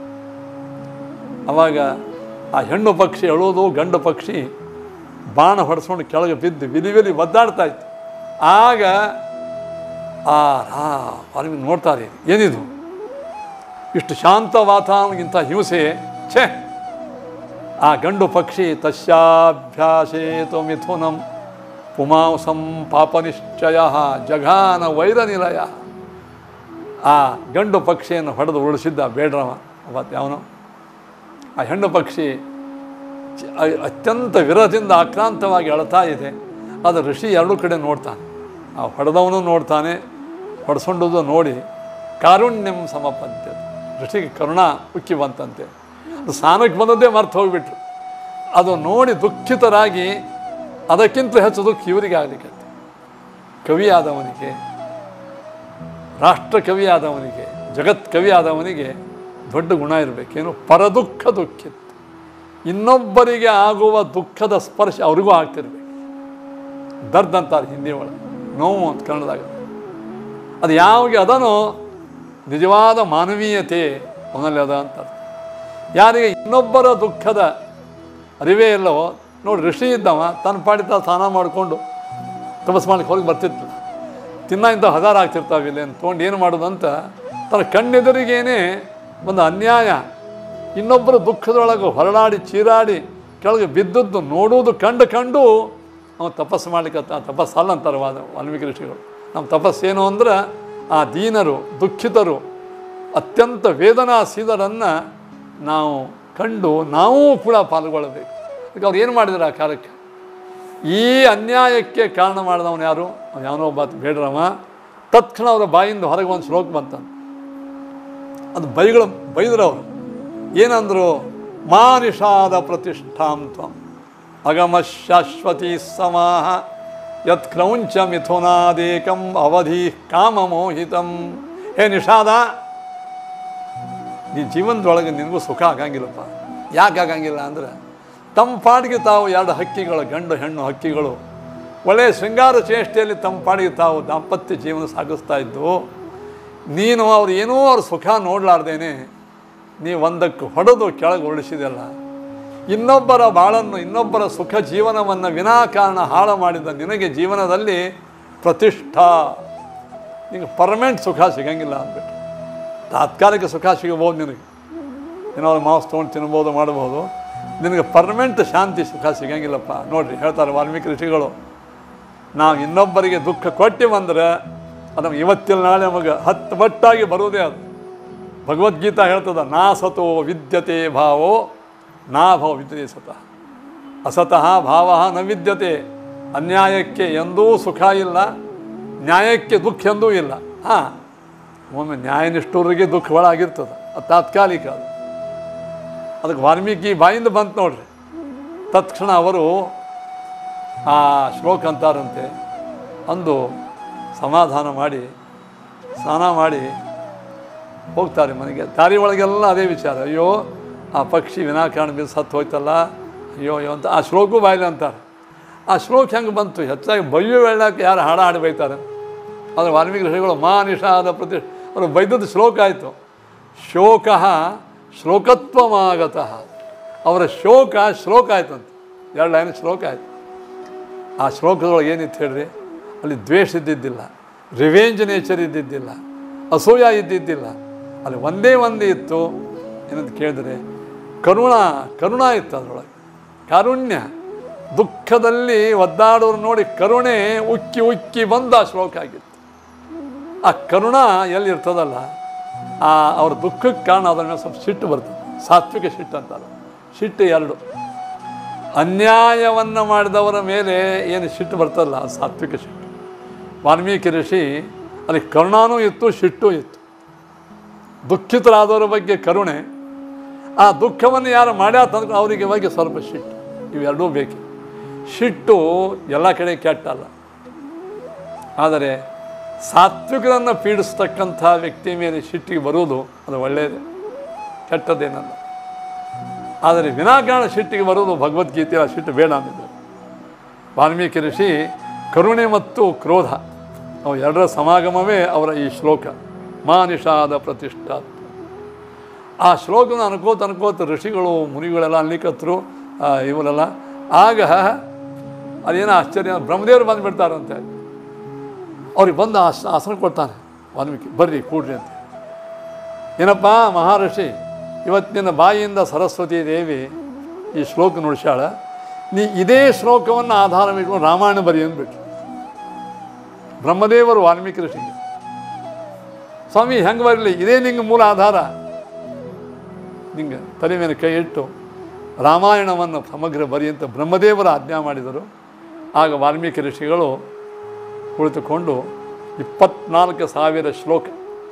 ಅವಾಗ ಆ ಹೆಣ್ಣು ಪಕ್ಷಿ ಅಳೋದು ಗಂಡು ಪಕ್ಷಿ ಬಾಣ ಹೊಡೆಸ್ಕೊಂಡು ಕೆಳಗೆ ಬಿದ್ದು ವಿಲಿ ವಿಲಿ ಒದ್ದಾಡ್ತಾ ಇತ್ತು ಆಗ ಆ ರಾ ಅರಿವಿ ನೋಡ್ತಾರೆ ಏನಿದು ಇಷ್ಟು ಶಾಂತ ವಾತಾವರಣಕ್ಕಿಂತ ಹಿಂಸೆ ಛೇ ಆ ಗಂಡು ಪಕ್ಷಿ ತಸ್ಯಾಭ್ಯಾಸೇತು ಮಿಥುನಂ ಪುಮಾಂಸಂ ಪಾಪನಿಶ್ಚಯ ಜಘಾನ ವೈರನಿಲಯ ಆ ಗಂಡು ಪಕ್ಷಿಯನ್ನು ಹೊಡೆದು ಉರುಳಿಸಿದ್ದ ಬೇಡ್ರವ ಅವತ್ತು ಅವನು ಆ ಹೆಣ್ಣು ಪಕ್ಷಿ ಚ- ಅ- ಅತ್ಯಂತ ವಿರಹದಿಂದ ಆಕ್ರಾಂತವಾಗಿ ಅಳ್ತಾ ಇದೆ ಅದು ಋಷಿ ಎರಡೂ ಕಡೆ ನೋಡ್ತಾನೆ ಆ ಹೊಡೆದವನು ನೋಡ್ತಾನೆ ಹೊಡೆಸ್ಕೊಂಡದ್ದು ನೋಡಿ ಕಾರುಣ್ಯಂ ಸಮಪಂತೆ ಋಷಿಗೆ ಕರುಣಾ ಉಕ್ಕಿ ಬಂತಂತೆ ಅದು ಸ್ನಾನಕ್ಕೆ ಬಂದದ್ದೇ ಮರ್ತು ಹೋಗಿಬಿಟ್ರು ಅದು ನೋಡಿ ದುಃಖಿತರಾಗಿ ಅದಕ್ಕಿಂತ ಹೆಚ್ಚು ದುಃಖ ಇವರಿಗೆ ಆಗಲಿಕ್ಕೆ ಕವಿಯಾದವನಿಗೆ ರಾಷ್ಟ್ರ ಕವಿಯಾದವನಿಗೆ ಜಗತ್ ಕವಿಯಾದವನಿಗೆ ದೊಡ್ಡ ಗುಣ ಇರಬೇಕೇನು ಪರದುಃಖ ದುಃಖಿತ್ ಇನ್ನೊಬ್ಬರಿಗೆ ಆಗುವ ದುಃಖದ ಸ್ಪರ್ಶ ಅವ್ರಿಗೂ ಆಗ್ತಿರ್ಬೇಕು ದರ್ದ್ ಅಂತಾರೆ ಹಿಂದಿ ಒಳಗೆ ನೋವು ಅಂತ ಕನ್ನಡದಾಗ ಅದು ಯಾವಾಗ ಅದನೋ ನಿಜವಾದ ಮಾನವೀಯತೆ ಅವನಲ್ಲಿ ಅದ ಅಂತಾರೆ ಯಾರಿಗೆ ಇನ್ನೊಬ್ಬರ ದುಃಖದ ಅರಿವೇ ಇಲ್ಲವೋ ನೋಡಿ ಋಷಿ ಇದ್ದವ ತನ್ನ ಪಾಡಿ ತಾನು ಸ್ನಾನ ಮಾಡಿಕೊಂಡು ತಪಸ್ ಮಾಡ್ಲಿಕ್ಕೆ ಹೋಗಿ ಬರ್ತಿತ್ತು ತಿನ್ನ ಇಂಥ ಹಜಾರ್ ಆಗ್ತಿರ್ತಾವೆ ಇಲ್ಲಿ ಅಂತ ತೊಗೊಂಡು ಏನು ಮಾಡೋದು ಅಂತ ತನ್ನ ಕಣ್ಣೆದುರಿಗೇನೆ ಒಂದು ಅನ್ಯಾಯ ಇನ್ನೊಬ್ಬರ ದುಃಖದೊಳಗೆ ಹೊರಳಾಡಿ ಚೀರಾಡಿ ಕೆಳಗೆ ಬಿದ್ದದ್ದು ನೋಡುವುದು ಕಂಡು ಕಂಡು ಅವನು ತಪಸ್ಸು ಮಾಡ್ಲಿಕ್ಕೆ ತಪಸ್ಸಲ್ಲ ಅಂತಾರೆ ವಾದ ವಾಲ್ಮೀಕಿ ಋಷಿಗಳು ನಮ್ಮ ತಪಸ್ಸೇನು ಅಂದ್ರೆ ಆ ದೀನರು ದುಃಖಿತರು ಅತ್ಯಂತ ವೇದನಾಸೀದರನ್ನು ನಾವು ಕಂಡು ನಾವೂ ಕೂಡ ಪಾಲ್ಗೊಳ್ಳಬೇಕು ಅದಕ್ಕೆ ಅವ್ರು ಏನು ಮಾಡಿದ್ರು ಆ ಕಾಲಕ್ಕೆ ಈ ಅನ್ಯಾಯಕ್ಕೆ ಕಾರಣ ಮಾಡಿದವನು ಯಾರು ಅವ್ನು ಯಾವನೋ ಒಬ್ಬ ಬೇಡ್ರವ ತತ್ಕ್ಷಣ ಅವರ ಬಾಯಿಂದ ಹೊರಗೆ ಒಂದು ಶ್ಲೋಕ ಬಂತ ಅದು ಬೈಗಳು ಬೈದ್ರವರು ಏನಂದ್ರು ಮಾ ನಿಷಾದ ಪ್ರತಿಷ್ಠಾಂ ತ್ವಂ ಅಗಮ ಶಾಶ್ವತಿ ಸಮಾಹ ಯತ್ ಕ್ರೌಂಚ ಮಿಥುನಾದೇಕಂ ಅವಧಿ ಕಾಮಮೋಹಿತಂ ಹೇ ನಿಷಾದ ನೀ ಜೀವನದೊಳಗೆ ನಿನಗೂ ಸುಖ ಆಗಂಗಿಲ್ಲಪ್ಪ ಯಾಕೆ ಆಗಂಗಿಲ್ಲ ಅಂದ್ರೆ ತಮ್ಮ ಪಾಡಿಗೆ ತಾವು ಎರಡು ಹಕ್ಕಿಗಳು ಗಂಡು ಹೆಣ್ಣು ಹಕ್ಕಿಗಳು ಒಳ್ಳೆಯ ಶೃಂಗಾರ ಚೇಷ್ಟೆಯಲ್ಲಿ ತಮ್ಮ ಪಾಡಿಗೆ ತಾವು ದಾಂಪತ್ಯ ಜೀವನ ಸಾಗಿಸ್ತಾ ಇದ್ದು ನೀನು ಅವ್ರು ಏನೂ ಅವ್ರ ಸುಖ ನೋಡಲಾರ್ದೇನೆ ನೀ ಒಂದಕ್ಕೆ ಹೊಡೆದು ಕೆಳಗೆ ಉರುಳಿಸಿದೆಲ್ಲ ಇನ್ನೊಬ್ಬರ ಬಾಳನ್ನು ಇನ್ನೊಬ್ಬರ ಸುಖ ಜೀವನವನ್ನು ವಿನಾಕಾರಣ ಹಾಳು ಮಾಡಿದ ನಿನಗೆ ಜೀವನದಲ್ಲಿ ಪ್ರತಿಷ್ಠಾ ನಿನಗೆ ಪರ್ಮನೆಂಟ್ ಸುಖ ಸಿಗಂಗಿಲ್ಲ ಅಂದ್ಬಿಟ್ಟು ತಾತ್ಕಾಲಿಕ ಸುಖ ಸಿಗಬಹುದು ನಿನಗೆ ಏನೋ ಮಾಂಸ ತೊಗೊಂಡು ತಿನ್ಬೋದು ಮಾಡ್ಬೋದು ನಿನಗೆ ಪರ್ಮನೆಂಟ್ ಶಾಂತಿ ಸುಖ ಸಿಗಂಗಿಲ್ಲಪ್ಪ ನೋಡ್ರಿ ಹೇಳ್ತಾರೆ ವಾಲ್ಮೀಕಿ ಋಷಿಗಳು ನಾವು ಇನ್ನೊಬ್ಬರಿಗೆ ದುಃಖ ಕೊಟ್ಟು ಬಂದ್ರೆ ಅದು ನಮ್ಗೆ ಇವತ್ತಿನ ನಾಳೆ ನಮಗೆ ಹತ್ತು ಬಟ್ಟಾಗಿ ಬರುವುದೇ ಅದು ಭಗವದ್ಗೀತಾ ಹೇಳ್ತದ ನಾ ಸತೋ ವಿದ್ಯತೆ ಭಾವೋ ನಾ ಭಾವ ವಿದ್ಯತೆ ಸತಃ ಅಸತಃ ಭಾವ ನ ವಿದ್ಯತೆ ಅನ್ಯಾಯಕ್ಕೆ ಎಂದೂ ಸುಖ ಇಲ್ಲ ನ್ಯಾಯಕ್ಕೆ ದುಃಖ ಎಂದೂ ಇಲ್ಲ ಹಾಂ ಒಮ್ಮೆ ನ್ಯಾಯನಿಷ್ಠರಿಗೆ ದುಃಖ ಒಳಗಿರ್ತದೆ ಅದು ತಾತ್ಕಾಲಿಕ ಅದು ಅದಕ್ಕೆ ವಾಲ್ಮೀಕಿ ಬಾಯಿಂದ ಬಂತು ನೋಡ್ರಿ ತತ್ಕ್ಷಣ ಅವರು ಆ ಶ್ಲೋಕ ಅಂತಾರಂತೆ ಅಂದು ಸಮಾಧಾನ ಮಾಡಿ ಸ್ನಾನ ಮಾಡಿ ಹೋಗ್ತಾರೆ ಮನೆಗೆ ದಾರಿ ಒಳಗೆಲ್ಲ ಅದೇ ವಿಚಾರ ಅಯ್ಯೋ ಆ ಪಕ್ಷಿ ವಿನಾಕಾರಣ ಬಿದ್ದು ಸತ್ತು ಹೋಯ್ತಲ್ಲ ಅಯ್ಯೋ ಅಯ್ಯೋ ಅಂತ ಆ ಶ್ಲೋಕು ಬಾಯಿಲೆ ಅಂತಾರೆ ಆ ಶ್ಲೋಕ ಹೆಂಗೆ ಬಂತು ಹೆಚ್ಚಾಗಿ ಬಯ್ಯೋ ಹೇಳಕ್ಕೆ ಯಾರು ಹಾಡು ಹಾಡಿ ಬೈತಾರೆ ಆದರೆ ವಾಲ್ಮೀಕಿ ಋಷಿಗಳು ಮಾ ನಿಷಾದ ಪ್ರತಿ ಅವರು ಬೈದದ್ದು ಶ್ಲೋಕ ಆಯಿತು ಶೋಕ ಶ್ಲೋಕತ್ವಮಾಗತಃ ಅವರ ಶೋಕ ಶ್ಲೋಕ ಆಯ್ತಂತೆ ಎರಡು ಲೈನ್ ಶ್ಲೋಕ ಆಯಿತು ಆ ಶ್ಲೋಕದೊಳಗೆ ಏನಿತ್ತು ಹೇಳ್ರಿ ಅಲ್ಲಿ ದ್ವೇಷ ಇದ್ದಿದ್ದಿಲ್ಲ ರಿವೆಂಜ್ ನೇಚರ್ ಇದ್ದಿದ್ದಿಲ್ಲ ಅಸೂಯ ಇದ್ದಿದ್ದಿಲ್ಲ ಅಲ್ಲಿ ಒಂದೇ ಒಂದೇ ಇತ್ತು ಏನಂತ ಕೇಳಿದ್ರೆ ಕರುಣ ಕರುಣ ಇತ್ತು ಅದರೊಳಗೆ ಕಾರುಣ್ಯ ದುಃಖದಲ್ಲಿ ಒದ್ದಾಡೋರು ನೋಡಿ ಕರುಣೆ ಉಕ್ಕಿ ಉಕ್ಕಿ ಬಂದ ಆ ಶ್ಲೋಕ ಆಗಿತ್ತು ಆ ಕರುಣ ಎಲ್ಲಿರ್ತದಲ್ಲ ಆ ಅವ್ರ ದುಃಖಕ್ಕೆ ಕಾರಣ ಅದರ ಮೇಲೆ ಸ್ವಲ್ಪ ಸಿಟ್ಟು ಬರ್ತದೆ ಸಾತ್ವಿಕ ಸಿಟ್ಟು ಅಂತಾರೆ ಸಿಟ್ಟು ಎರಡು ಅನ್ಯಾಯವನ್ನು ಮಾಡಿದವರ ಮೇಲೆ ಏನು ಸಿಟ್ಟು ಬರ್ತಲ್ಲ ಅದು ಸಾತ್ವಿಕ ಸಿಟ್ಟು ವಾಲ್ಮೀಕಿ ಋಷಿ ಅಲ್ಲಿ ಕರುಣಾನೂ ಇತ್ತು ಸಿಟ್ಟು ಇತ್ತು ದುಃಖಿತರಾದವರ ಬಗ್ಗೆ ಕರುಣೆ ಆ ದುಃಖವನ್ನು ಯಾರು ಮಾಡ್ಯಾ ತಂದ್ರೆ ಅವರಿಗೆ ಬಗ್ಗೆ ಸ್ವಲ್ಪ ಸಿಟ್ಟು ಇವೆರಡೂ ಬೇಕು ಸಿಟ್ಟು ಎಲ್ಲ ಕಡೆ ಕೆಟ್ಟಲ್ಲ ಆದರೆ ಸಾತ್ವಿಕರನ್ನು ಪೀಡಿಸ್ತಕ್ಕಂಥ ವ್ಯಕ್ತಿ ಮೇಲೆ ಸಿಟ್ಟಿಗೆ ಬರುವುದು ಅದು ಒಳ್ಳೆಯದೇ ಕೆಟ್ಟದ್ದೇನಲ್ಲ ಆದರೆ ವಿನಾಕಾರಣ ಸಿಟ್ಟಿಗೆ ಬರುವುದು ಭಗವದ್ಗೀತೆಯ ಸಿಟ್ಟು ಬೇಡ ಅಂದಿದ್ದಾರೆ ವಾಲ್ಮೀಕಿ ಋಷಿ ಕರುಣೆ ಮತ್ತು ಕ್ರೋಧ ಅವು ಎರಡರ ಸಮಾಗಮವೇ ಅವರ ಈ ಶ್ಲೋಕ ಮಾನಿಷಾದ ಪ್ರತಿಷ್ಠಾತ್ ಆ ಶ್ಲೋಕನ ಅನ್ಕೋತ ಅನ್ಕೋತ ಋಷಿಗಳು ಮುನಿಗಳೆಲ್ಲ ಅನ್ಲಿಕ್ಕತ್ರು ಆ, ಇವರೆಲ್ಲ ಆಗ ಅದೇನೋ ಆಶ್ಚರ್ಯ ಬ್ರಹ್ಮದೇವರು ಬಂದುಬಿಡ್ತಾರಂತೆ ಅವ್ರಿಗೆ ಬಂದು ಆಸ್ ಆಸನ ಕೊಡ್ತಾನೆ ವಾಲ್ಮೀಕಿ ಬರ್ರಿ ಕೂಡ್ರಿ ಅಂತ ಏನಪ್ಪ ಮಹರ್ಷಿ ಇವತ್ತಿನ ಬಾಯಿಯಿಂದ ಸರಸ್ವತಿ ದೇವಿ ಈ ಶ್ಲೋಕ ನುಡಿಸ್ಯಾಳ ನೀ ಇದೇ ಶ್ಲೋಕವನ್ನು ಆಧಾರ ಇಟ್ಕೊಂಡು ರಾಮಾಯಣ ಬರಿ ಅಂದ್ಬಿಟ್ರು ಬ್ರಹ್ಮದೇವರು ವಾಲ್ಮೀಕಿ ಋಷಿಗೆ ಸ್ವಾಮಿ ಹೆಂಗೆ ಬರಲಿ ಇದೇ ನಿಂಗೆ ಮೂಲ ಆಧಾರ ನಿಂಗೆ ತಲೆ ಮೇಲೆ ಕೈ ಇಟ್ಟು ರಾಮಾಯಣವನ್ನು ಸಮಗ್ರ ಬರಿ ಅಂತ ಬ್ರಹ್ಮದೇವರ ಆಜ್ಞಾ ಮಾಡಿದರು ಆಗ ವಾಲ್ಮೀಕಿ ಋಷಿಗಳು ಕುಳಿತುಕೊಂಡು ಇಪ್ಪತ್ನಾಲ್ಕು ಸಾವಿರ ಶ್ಲೋಕ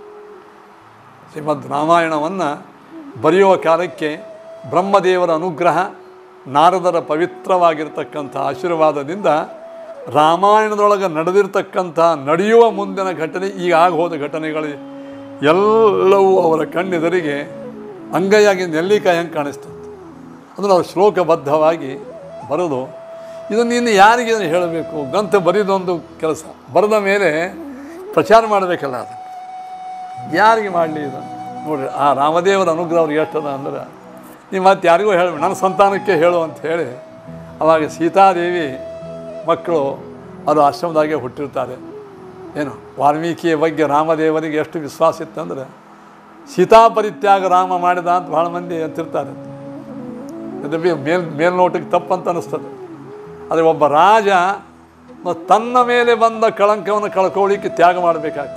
ಶ್ರೀಮದ್ ರಾಮಾಯಣವನ್ನು ಬರೆಯುವ ಕಾಲಕ್ಕೆ ಬ್ರಹ್ಮದೇವರ ಅನುಗ್ರಹ ನಾರದರ ಪವಿತ್ರವಾಗಿರ್ತಕ್ಕಂಥ ಆಶೀರ್ವಾದದಿಂದ ರಾಮಾಯಣದೊಳಗೆ ನಡೆದಿರ್ತಕ್ಕಂಥ ನಡೆಯುವ ಮುಂದಿನ ಘಟನೆ ಈಗ ಆಗ ಹೋದ ಘಟನೆಗಳು ಎಲ್ಲವೂ ಅವರ ಕಣ್ಣೆದುರಿಗೆ ಅಂಗೈಯಾಗಿ ನೆಲ್ಲಿಕಾಯಿ ಹಂಗೆ ಕಾಣಿಸ್ತಂತೆ ಅದನ್ನು ಅವ್ರು ಶ್ಲೋಕಬದ್ಧವಾಗಿ ಬರೆದು ಇದನ್ನು ಇನ್ನು ಯಾರಿಗೆ ಇದನ್ನು ಹೇಳಬೇಕು ಗ್ರಂಥ ಬರೆದೊಂದು ಕೆಲಸ ಬರೆದ ಮೇಲೆ ಪ್ರಚಾರ ಮಾಡಬೇಕಲ್ಲ ಅದು ಯಾರಿಗೆ ಮಾಡಲಿ ಇದು ನೋಡ್ರಿ ಆ ರಾಮದೇವರ ಅನುಗ್ರಹ ಅವ್ರಿಗೆ ಎಷ್ಟದ ಅಂದ್ರೆ ನೀವು ಮತ್ತೆ ಯಾರಿಗೂ ಹೇಳ ನನ್ನ ಸಂತಾನಕ್ಕೆ ಹೇಳು ಅಂತ ಹೇಳಿ ಅವಾಗ ಸೀತಾದೇವಿ ಮಕ್ಕಳು ಅವರು ಆಶ್ರಮದಾಗೆ ಹುಟ್ಟಿರ್ತಾರೆ ಏನು ವಾಲ್ಮೀಕಿಯ ಬಗ್ಗೆ ರಾಮದೇವರಿಗೆ ಎಷ್ಟು ವಿಶ್ವಾಸ ಇತ್ತಂದ್ರೆ ಸೀತಾ ಪರಿತ್ಯಾಗ ರಾಮ ಮಾಡಿದ ಅಂತ ಭಾಳ ಮಂದಿ ಅಂತಿರ್ತಾರೆ ಇದು ಬಿ- ಮೇಲ್ ಮೇಲ್ನೋಟಕ್ಕೆ ತಪ್ಪಂತ ಅನ್ನಿಸ್ತದೆ ಆದರೆ ಒಬ್ಬ ರಾಜ ಮ- ತನ್ನ ಮೇಲೆ ಬಂದ ಕಳಂಕವನ್ನು ಕಳ್ಕೊಳ್ಳಿಕ್ಕೆ ತ್ಯಾಗ ಮಾಡಬೇಕಾಗ್ತದೆ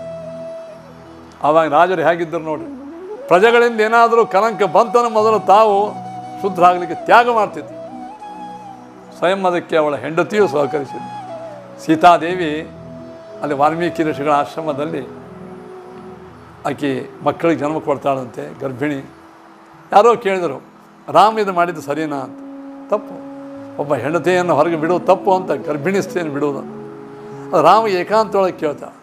ಆವಾಗ ರಾಜರು ಹೇಗಿದ್ದರು ನೋಡ್ರಿ ಪ್ರಜೆಗಳಿಂದ ಏನಾದರೂ ಕಲಂಕ ಬಂತನ ಮೊದಲು ತಾವು ಶುದ್ಧರಾಗಲಿಕ್ಕೆ ತ್ಯಾಗ ಮಾಡ್ತಿದ್ರು ಸ್ವಯಂ ಅದಕ್ಕೆ ಅವಳ ಹೆಂಡತಿಯೂ ಸಹಕರಿಸಿದ್ರು ಸೀತಾದೇವಿ ಅಲ್ಲಿ ವಾಲ್ಮೀಕಿ ಋಷಿಗಳ ಆಶ್ರಮದಲ್ಲಿ ಆಕೆ ಮಕ್ಕಳಿಗೆ ಜನ್ಮ ಕೊಡ್ತಾಳಂತೆ ಗರ್ಭಿಣಿ ಯಾರೋ ಕೇಳಿದರು ರಾಮ ಇದು ಮಾಡಿದ್ದು ಸರಿನಾ ಅಂತ ತಪ್ಪು ಒಬ್ಬ ಹೆಂಡತಿಯನ್ನು ಹೊರಗೆ ಬಿಡೋದು ತಪ್ಪು ಅಂತ ಗರ್ಭಿಣಿ ಸ್ತ್ರೀಯನ್ನು ಬಿಡೋದು ಅದು ರಾಮ ಏಕಾಂತೊಳಗೆ ಕೇಳ್ತಾಳೆ